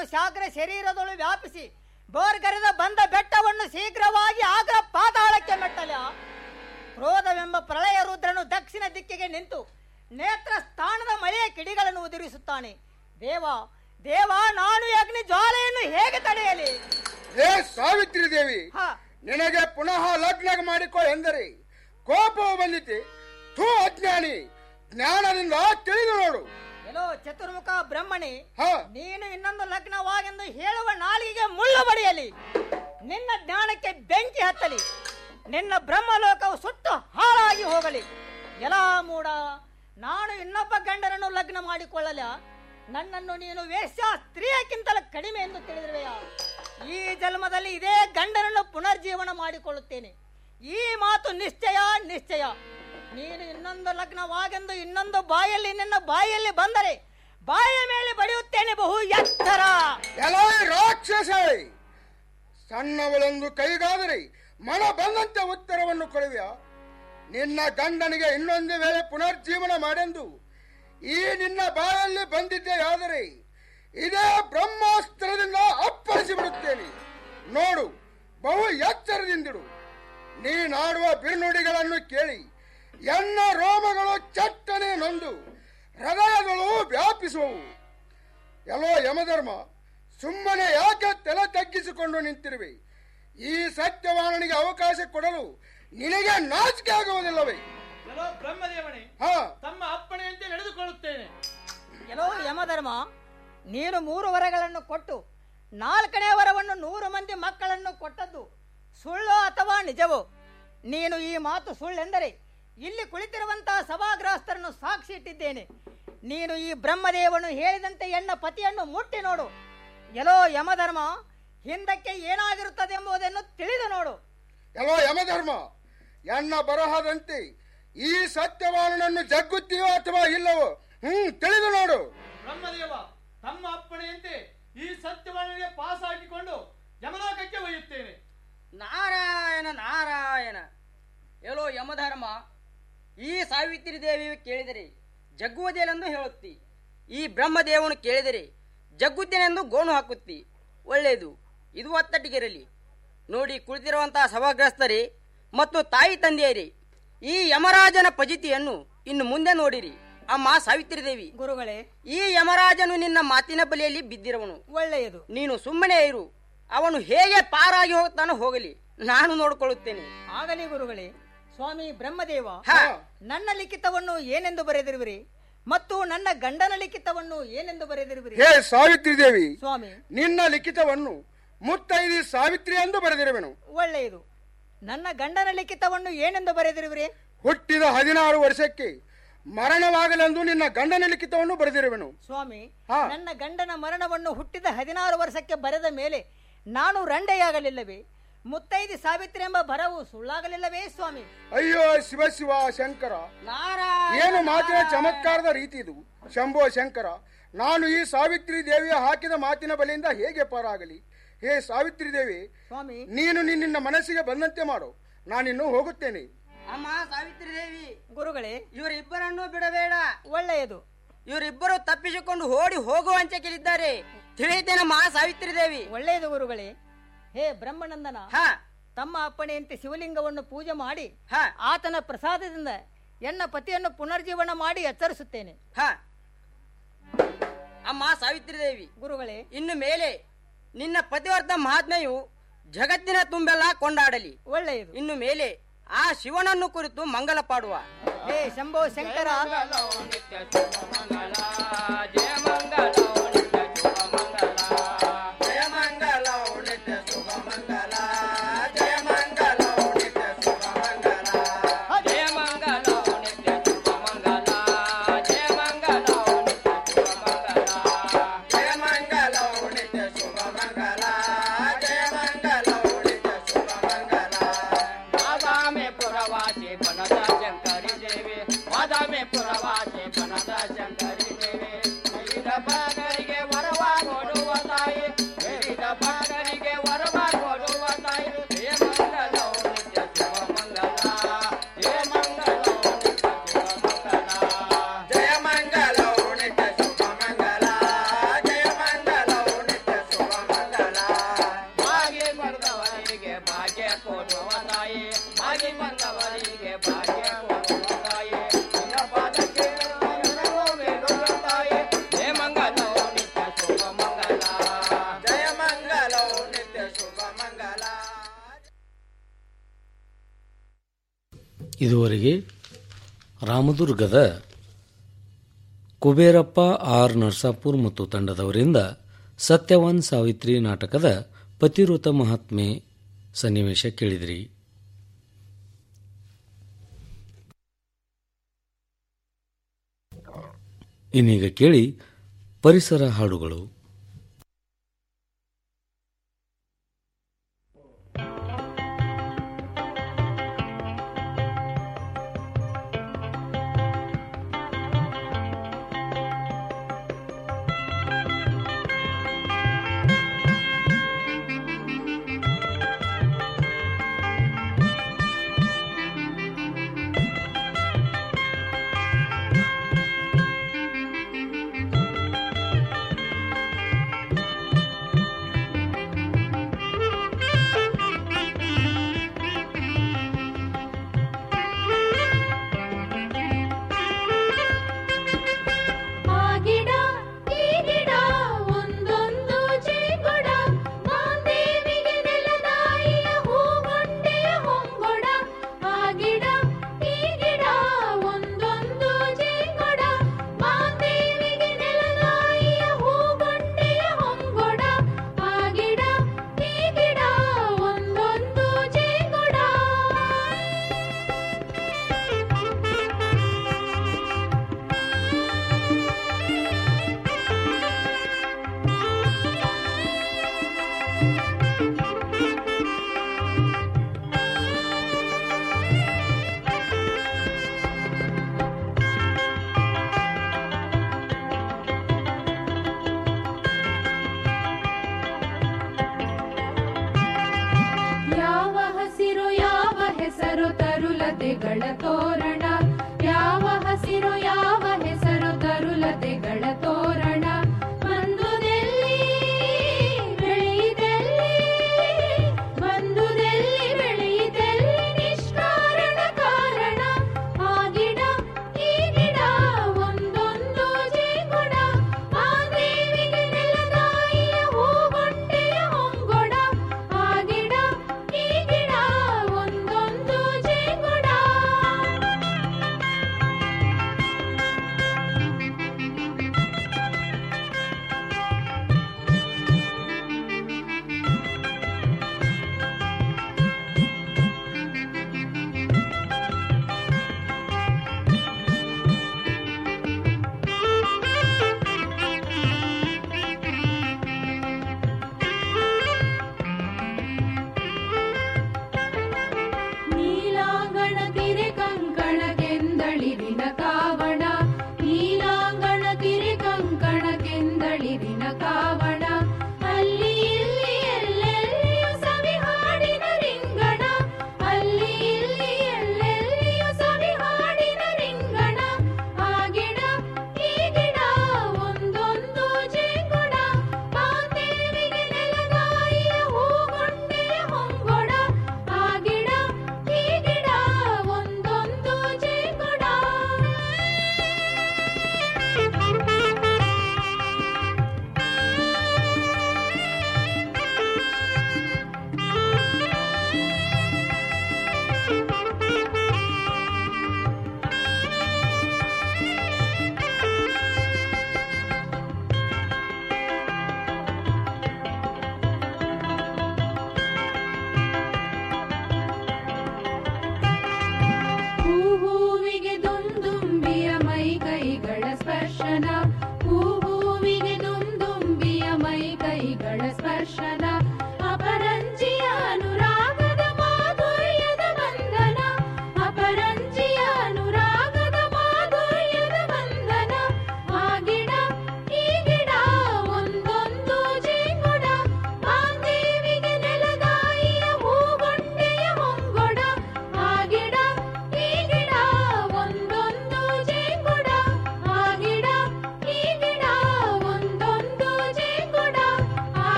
ಶಾಗ್ರ ಶರೀರದೊಳು ವ್ಯಾಪಿಸಿ ಬೋರ್ಗರೆದ ಬಂದ ಬೆಟ್ಟವನ್ನು ಶೀಘ್ರವಾಗಿ ಆಗ್ರ ಪಾತಾಳಕ್ಕೆ ಮೆಟ್ಟಲ ಕ್ರೋಧವೆಂಬ ಪ್ರಳಯ ರುದ್ರನು ದಕ್ಷಿಣ ದಿಕ್ಕಿಗೆ ನಿಂತು ನೇತ್ರ ಸ್ಥಾನದ ಮಳೆಯ ಕಿಡಿಗಳನ್ನು ಉದುರಿಸುತ್ತಾನೆ ದೇವ ದೇವ ನಾನು ಈ ಅಗ್ನಿ ಜ್ವಾಲೆಯನ್ನು ಹೇಗೆ ತಡೆಯಲಿ ಹೇ ಸಾವಿತ್ರಿ ದೇವಿ ನಿನಗೆ ಪುನಃ ಲಗ್ನ ಮಾಡಿಕೊ ಎಂದರೆ ಕೋಪವು ಬಂದಿತೆ ಥೂ ಅಜ್ಞಾನಿ ಜ್ಞಾನದಿಂದ ತಿಳಿದು ನೋಡು ಎಲ್ಲೋ ಚತುರ್ಮುಖ ಬ್ರಹ್ಮಣಿ ಹ. ನೀನು ಇನ್ನೊಂದು ಲಗ್ನವಾಗೆಂದು ಹೇಳುವ ನಾಲಿಗೆಗೆ ಮುಳ್ಳು ಬಡಿಯಲಿ ನಿನ್ನ ಜ್ಞಾನಕ್ಕೆ ಬೆಂಕಿ ಹತ್ತಲಿ ನಿನ್ನ ಬ್ರಹ್ಮಲೋಕವು ಸುಟ್ಟು ಹಾಳಾಗಿ ಹೋಗಲಿ ಎಲ್ಲ ಮೂಡ ನಾನು ಇನ್ನೊಬ್ಬ ಗಂಡನನ್ನು ಲಗ್ನ ಮಾಡಿಕೊಳ್ಳಲ ನನ್ನನ್ನು ನೀನು ವೇಶ್ಯ ಸ್ತ್ರೀಯಕ್ಕಿಂತಲೂ ಕಡಿಮೆ ಎಂದು ತಿಳಿದಿರುವೆಯಾ ಈ ಜನ್ಮದಲ್ಲಿ ಇದೇ ಗಂಡನನ್ನು ಪುನರ್ಜೀವನ ಮಾಡಿಕೊಳ್ಳುತ್ತೇನೆ ಈ ಮಾತು ನಿಶ್ಚಯ ನಿಶ್ಚಯ ನೀನು ಇನ್ನೊಂದು ಲಗ್ನವಾಗೆಂದು ಇನ್ನೊಂದು ಬಾಯಲ್ಲಿ ನಿನ್ನ ಬಾಯಲ್ಲಿ ಬಂದರೆ ಬಾಯ ಮೇಲೆ ಬಡಿಯುತ್ತೇನೆ ಬಹು ಎತ್ತರ ಎಲೈ ರಾಕ್ಷಸ ಸಣ್ಣವಳೊಂದು ಕೈಗಾದರೆ ಮನ ಬಂದಂತೆ ಉತ್ತರವನ್ನು ಕೊಡುವೆಯ ನಿನ್ನ ಗಂಡನಿಗೆ ಇನ್ನೊಂದು ವೇಳೆ ಪುನರ್ಜೀವನ ಮಾಡೆಂದು ಈ ನಿನ್ನ ಬಾಯಲ್ಲಿ ಬಂದಿದ್ದೆಯಾದರೆ ಇದೇ ಬ್ರಹ್ಮಾಸ್ತ್ರದಿಂದ ಅಪ್ಪಳಿಸಿ ಬಿಡುತ್ತೇನೆ ನೋಡು ಬಹು ಎಚ್ಚರದಿಂದಿಡು ನೀನಾಡುವ ಬಿರುನುಡಿಗಳನ್ನು ಕೇಳಿ ಎನ್ನ ರೋಮಗಳು ಚಟ್ಟನೆ ನೊಂದು ಹೃದಯಗಳು ವ್ಯಾಪಿಸುವವು ಎಲ್ಲೋ ಯಮಧರ್ಮ ಸುಮ್ಮನೆ ಯಾಕೆ ತಲೆ ತಗ್ಗಿಸಿಕೊಂಡು ನಿಂತಿರುವೆ ಈ ಸತ್ಯವಾಣನಿಗೆ ಅವಕಾಶ ಕೊಡಲು ನಿನಗೆ ನಾಚಿಕೆ ಆಗುವುದಿಲ್ಲವೇ ಎಲ್ಲೋ ಬ್ರಹ್ಮದೇವನೇ ಹಾ ತಮ್ಮ ಅಪ್ಪಣೆಯಂತೆ ನಡೆದುಕೊಳ್ಳುತ್ತೇನೆ ಎಲ್ಲೋ ಯಮಧರ್ಮ ನೀನು ಮೂರು ವರಗಳನ್ನು ಕೊಟ್ಟು ನಾಲ್ಕನೇ ವರವನ್ನು ನೂರು ಮಂದಿ ಮಕ್ಕಳನ್ನು ಕೊಟ್ಟದ್ದು ಸುಳ್ಳು ಅಥವಾ ನಿಜವೋ ನೀನು ಈ ಮಾತು ಸುಳ್ಳೆಂದರೆ ಇಲ್ಲಿ ಕುಳಿತಿರುವಂತಹ ಸಭಾಗ್ರಹಸ್ಥರನ್ನು ಸಾಕ್ಷಿ ಇಟ್ಟಿದ್ದೇನೆ ನೀನು ಈ ಬ್ರಹ್ಮದೇವನು ಹೇಳಿದಂತೆ ಎನ್ನ ಪತಿಯನ್ನು ಮುಟ್ಟಿ ನೋಡು ಎಲ್ಲೋ ಯಮಧರ್ಮ ಹಿಂದಕ್ಕೆ ಏನಾಗಿರುತ್ತದೆ ಎಂಬುದನ್ನು ತಿಳಿದು ನೋಡು ಎಲ್ಲೋ ಯಮಧರ್ಮ ಎನ್ನ ಬರಹದಂತೆ ಈ ಸತ್ಯವಾಣನನ್ನು ಜಗ್ಗುತ್ತೀಯೋ ಅಥವಾ ಇಲ್ಲವೋ ಹ್ಮ್ ತಿಳಿದು ನೋಡು ಬ್ರಹ್ಮದೇವ ತಮ್ಮ ಅಪ್ಪಣೆಯಂತೆ ಈ ಸತ್ಯವಾಣಿಗೆ ಪಾಸ್ ಹಾಕಿಕೊಂಡು ಯಮಲೋಕಕ್ಕೆ ಒಯ್ಯುತ್ತೇನೆ ನಾರಾಯಣ ನಾರಾಯಣ ಎಲ್ಲೋ ಯಮಧರ್ಮ ಈ ಸಾವಿತ್ರಿ ದೇವಿ ಕೇಳಿದರೆ ಜಗ್ಗುವುದೇನೆಂದು ಹೇಳುತ್ತಿ ಈ ಬ್ರಹ್ಮದೇವನು ಕೇಳಿದರೆ ಜಗ್ಗುತ್ತೇನೆಂದು ಗೋಣು ಹಾಕುತ್ತಿ ಒಳ್ಳೆಯದು ಇದು ಒತ್ತಟ್ಟಿಗಿರಲಿ ನೋಡಿ ಕುಳಿತಿರುವಂತಹ ಸಭಾಗ್ರಸ್ತರೇ ಮತ್ತು ತಾಯಿ ತಂದೆಯರೇ ಈ ಯಮರಾಜನ ಪಜಿತಿಯನ್ನು ಇನ್ನು ಮುಂದೆ ನೋಡಿರಿ ಅಮ್ಮ ಸಾವಿತ್ರಿ ದೇವಿ ಗುರುಗಳೇ ಈ ಯಮರಾಜನು ನಿನ್ನ ಮಾತಿನ ಬಲಿಯಲ್ಲಿ ಬಿದ್ದಿರುವನು ಒಳ್ಳೆಯದು ನೀನು ಸುಮ್ಮನೆ ಇರು ಅವನು ಹೇಗೆ ಪಾರಾಗಿ ಹೋಗ್ತಾನೋ ಹೋಗಲಿ ನಾನು ನೋಡಿಕೊಳ್ಳುತ್ತೇನೆ ಆಗಲಿ ಗುರುಗಳೇ ಸ್ವಾಮಿ ಬ್ರಹ್ಮದೇವ ಹಾ. ನನ್ನ ಲಿಖಿತವನ್ನು ಏನೆಂದು ಬರೆದಿರುವಿರಿ ಮತ್ತು ನನ್ನ ಗಂಡನ ಲಿಖಿತವನ್ನು ಏನೆಂದು ಬರೆದಿರುವಿರಿ ಹೇ ಸಾವಿತ್ರಿ ದೇವಿ ಸ್ವಾಮಿ ನಿನ್ನ ಲಿಖಿತವನ್ನು ಮುತ್ತೈದಿ ಸಾವಿತ್ರಿ ಎಂದು ಬರೆದಿರುವೆನು ಒಳ್ಳೆಯದು ನನ್ನ ಗಂಡನ ಲಿಖಿತವನ್ನು ಏನೆಂದು ಬರೆದಿರುವಿರಿ ಹುಟ್ಟಿದ ಹದಿನಾರು ವರ್ಷಕ್ಕೆ ಮರಣವಾಗಲೆಂದು ನಿನ್ನ ಗಂಡನ ಲಿಖಿತವನ್ನು ಬರೆದಿರುವೆನು ಸ್ವಾಮಿ ಹಾ. ನನ್ನ ಗಂಡನ ಮರಣವನ್ನು ಹುಟ್ಟಿದ ಹದಿನಾರು ವರ್ಷಕ್ಕೆ ಬರೆದ ಮೇಲೆ ನಾನು ರಂಡೆಯಾಗಲಿಲ್ಲವೇ ಮುತ್ತೈದಿ ಸಾವಿತ್ರಿ ಎಂಬ ಬರವು ಸುಳ್ಳಾಗಲಿಲ್ಲವೇ ಸ್ವಾಮಿ ಅಯ್ಯೋ ಶಿವ ಶಿವ ಶಂಕರ ನಾರಾಯಣ ಏನು ಮಾತಿನ ಚಮತ್ಕಾರದ ರೀತಿ ಇದು ಶಂಭೋ ಶಂಕರ ನಾನು ಈ ಸಾವಿತ್ರಿ ದೇವಿಯ ಹಾಕಿದ ಮಾತಿನ ಬಲಿಯಿಂದ ಹೇಗೆ ಪಾರಾಗಲಿ ಹೇ ಸಾವಿತ್ರಿ ದೇವಿ ಸ್ವಾಮಿ ನೀನು ನಿನ್ನ ಮನಸ್ಸಿಗೆ ಬಂದಂತೆ ಮಾಡು ನಾನಿನ್ನು ಹೋಗುತ್ತೇನೆ ಅಮ್ಮ ಸಾವಿತ್ರಿ ದೇವಿ ಗುರುಗಳೇ ಇವರಿಬ್ಬರನ್ನು ಬಿಡಬೇಡ ಒಳ್ಳೆಯದು ಇವರಿಬ್ಬರು ತಪ್ಪಿಸಿಕೊಂಡು ಓಡಿ ಹೋಗುವಂತೆ ಕೇಳಿದ್ದಾರೆ ತಿಳಿಯುತ್ತೇನಮ್ಮ ಸಾವಿತ್ರಿ ದೇವಿ ಒಳ್ಳೆಯದು ಗುರುಗಳೇ ಹೇ ಬ್ರಹ್ಮನಂದನ ಹಾ ತಮ್ಮ ಅಪ್ಪಣೆಯಂತೆ ಶಿವಲಿಂಗವನ್ನು ಪೂಜೆ ಮಾಡಿ ಹಾ ಆತನ ಪ್ರಸಾದದಿಂದ ಎನ್ನ ಪತಿಯನ್ನು ಪುನರ್ಜೀವನ ಮಾಡಿ ಎಚ್ಚರಿಸುತ್ತೇನೆ ಹಾ ಅಮ್ಮ ಸಾವಿತ್ರಿ ದೇವಿ ಗುರುಗಳೇ ಇನ್ನು ಮೇಲೆ ನಿನ್ನ ಪತಿವರ್ತ ಮಹಾತ್ಮೆಯು ಜಗತ್ತಿನ ತುಂಬೆಲ್ಲ ಕೊಂಡಾಡಲಿ ಒಳ್ಳೆಯದು ಇನ್ನು ಮೇಲೆ ಆ ಶಿವನನ್ನು ಕುರಿತು ಮಂಗಲ ಪಾಡುವ ಹೇ ಶಂಭೋ ಶಂಕರ ಜಯ ಮಂಗಲ ನಿತ್ಯ ಶುಭ ಮಂಗಲ ಜಯ ಮಂಗಲ ನಿತ್ಯ ಶುಭ ಮಂಗಲ ಜಯ ಮಂಗಲ ನಿತ್ಯ ಶುಭ ಮಂಗಲ ಜಯ ಮಂಗಲ ನಿತ್ಯ ಶುಭ ಮಂಗಲ ಜಯ ಮಂಗಲ ನಿತ್ಯ ಶುಭ ಮಂಗಲ ಬಾದಾಮಿ ಪುರವಾಸಿ ಬನದ ಶಂಕರಿ ದೇವಿ ಬಾದಾಮಿ ಪುರವಾಸಿ ಬನದ ಶಂಕರಿ ದೇವಿ ಇದುವರೆಗೆ ರಾಮದುರ್ಗದ ಕುಬೇರಪ್ಪ ಆರ್ ನರ್ಸಾಪುರ್ ಮತ್ತು ತಂಡದವರಿಂದ ಸತ್ಯವಾನ್ ಸಾವಿತ್ರಿ ನಾಟಕದ ಪತಿವೃತ ಮಹಾತ್ಮೆ ಸನ್ನಿವೇಶ ಕೇಳಿದಿರಿ ಇನ್ನೀಗ ಕೇಳಿ ಪರಿಸರ ಹಾಡುಗಳು ಆ ಗಿಡ ಈ ಗಿಡ ಒಂದೊಂದು ಜೇಗೊಡ ಮಾದೇವಿಗೆ ನೆಲದಾಯಿಯ ಹೂಗೊಂಡೆಯ ಹೊಂಗೊಡ ಆ ಗಿಡ ಈ ಗಿಡ ಒಂದೊಂದು ಜೇಗೊಡ ಮಾದೇವಿಗೆ ನೆಲದಾಯಿಯ ಹೂಗೊಂಡೆಯ ಹೊಂಗೊಡ ಆ ಗಿಡ ಈ ಗಿಡ ಒಂದೊಂದು ಜೇಗೊಡ ಯಾವ ಹಸಿರು ಯಾವ ಹೆಸರು ತರುಲತೆಗಳ ತೋರಣ ಯಾವ ಹಸಿರು ಯಾವ ಹೆಸರು ತರುಲತೆಗಳ ತೋರಣ ಬಂದುದೆಲ್ಲಿ ಬೆಳೆಯಿದೆಲ್ಲಿ ಬಂದುದೆಲ್ಲಿ ಬೆಳೆಯಿದೆಲ್ಲಿ ನಿಷ್ಕಾರಣ ಕಾರಣ ಆ ಗಿಡ ಈ ಗಿಡ ಒಂದೊಂದು ಜೇಗುಣ ಆ ದೇವಿಗೆ ನೆಲದಾಯಿಯ ಹೂಗೊಂಡೆಯ ಹೊಂಗೊಡ ಆ ಗಿಡ ಈ ಗಿಡ ಒಂದೊಂದು ಜೇಗುಣ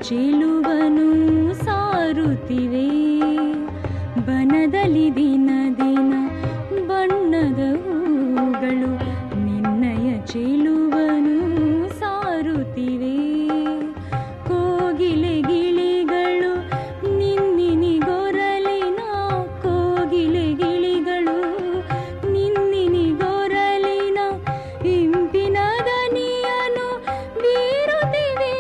ಚೆಲುವನು ಸಾರುತ್ತಿವೆ ಬನದಲ್ಲಿ ದಿನ ದಿನ ಬಣ್ಣದ ಹೂಗಳು ನಿನ್ನಯ ಚೆಲುವನು ಸಾರುತ್ತಿವೆ ಕೋಗಿಲೆ ಗಿಳಿಗಳು ನಿನ್ನಿನಿಗೊರಲಿನ ಕೋಗಿಲೆ ಗಿಳಿಗಳು ನಿನ್ನಿನಿಗೊರಲಿನ ಇಂಪಿನ ದನಿಯನು ಬೀರುತ್ತಿವೆ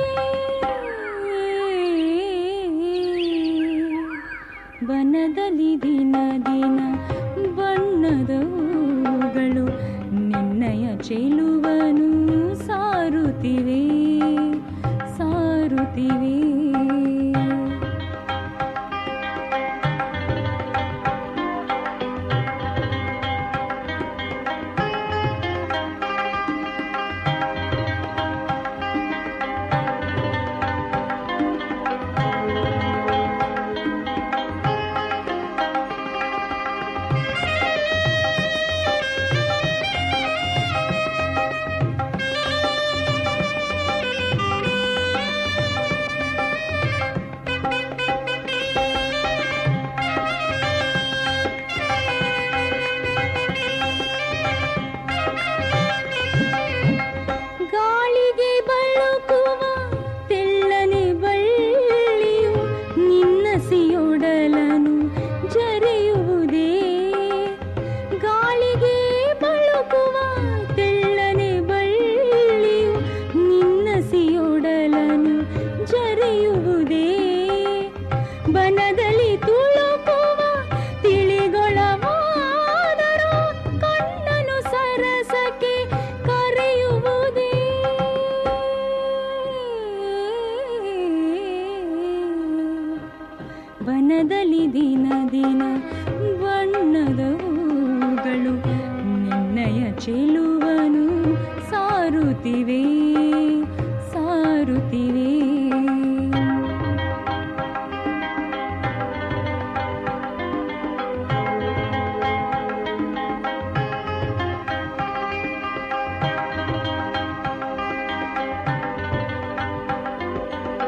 ಬನದಲ್ಲಿ ದಿನ ದಿನ ಬಣ್ಣದ ಹೂಗಳು ನಿನ್ನಯ ಚೆಲುವನು ಸಾರುತ್ತಿವೆ ಸಾರುತ್ತಿವೆ ಗಾಳಿಗೆ ಬಳುಕುವ ತೆಳ್ಳನೆ ಬಳ್ಳಿಯು ನಿನ್ನಸಿಯೊಡಲನು ಜರೆಯುವುದೇ ಗಾಳಿಗೆ ಬಳುಕುವ ತೆಳ್ಳನೆ ಬಳ್ಳಿಯು ನಿನ್ನಸಿಯೊಡಲನು ಜರೆಯುವುದೇ ಬನದಲ್ಲಿ ತುಳುಕುವ ತಿಳಿಗೊಳವಾದರೂ ಕಣ್ಣನು ಸರಸಕ್ಕೆ ಕರೆಯುವುದೇ ಬನದಲ್ಲಿ ದಿನ ದಿನ ಬಣ್ಣದ ಹೂಗಳು ನಿನ್ನಯ ಚೆಲುವನು ಸಾರುತ್ತಿವೆ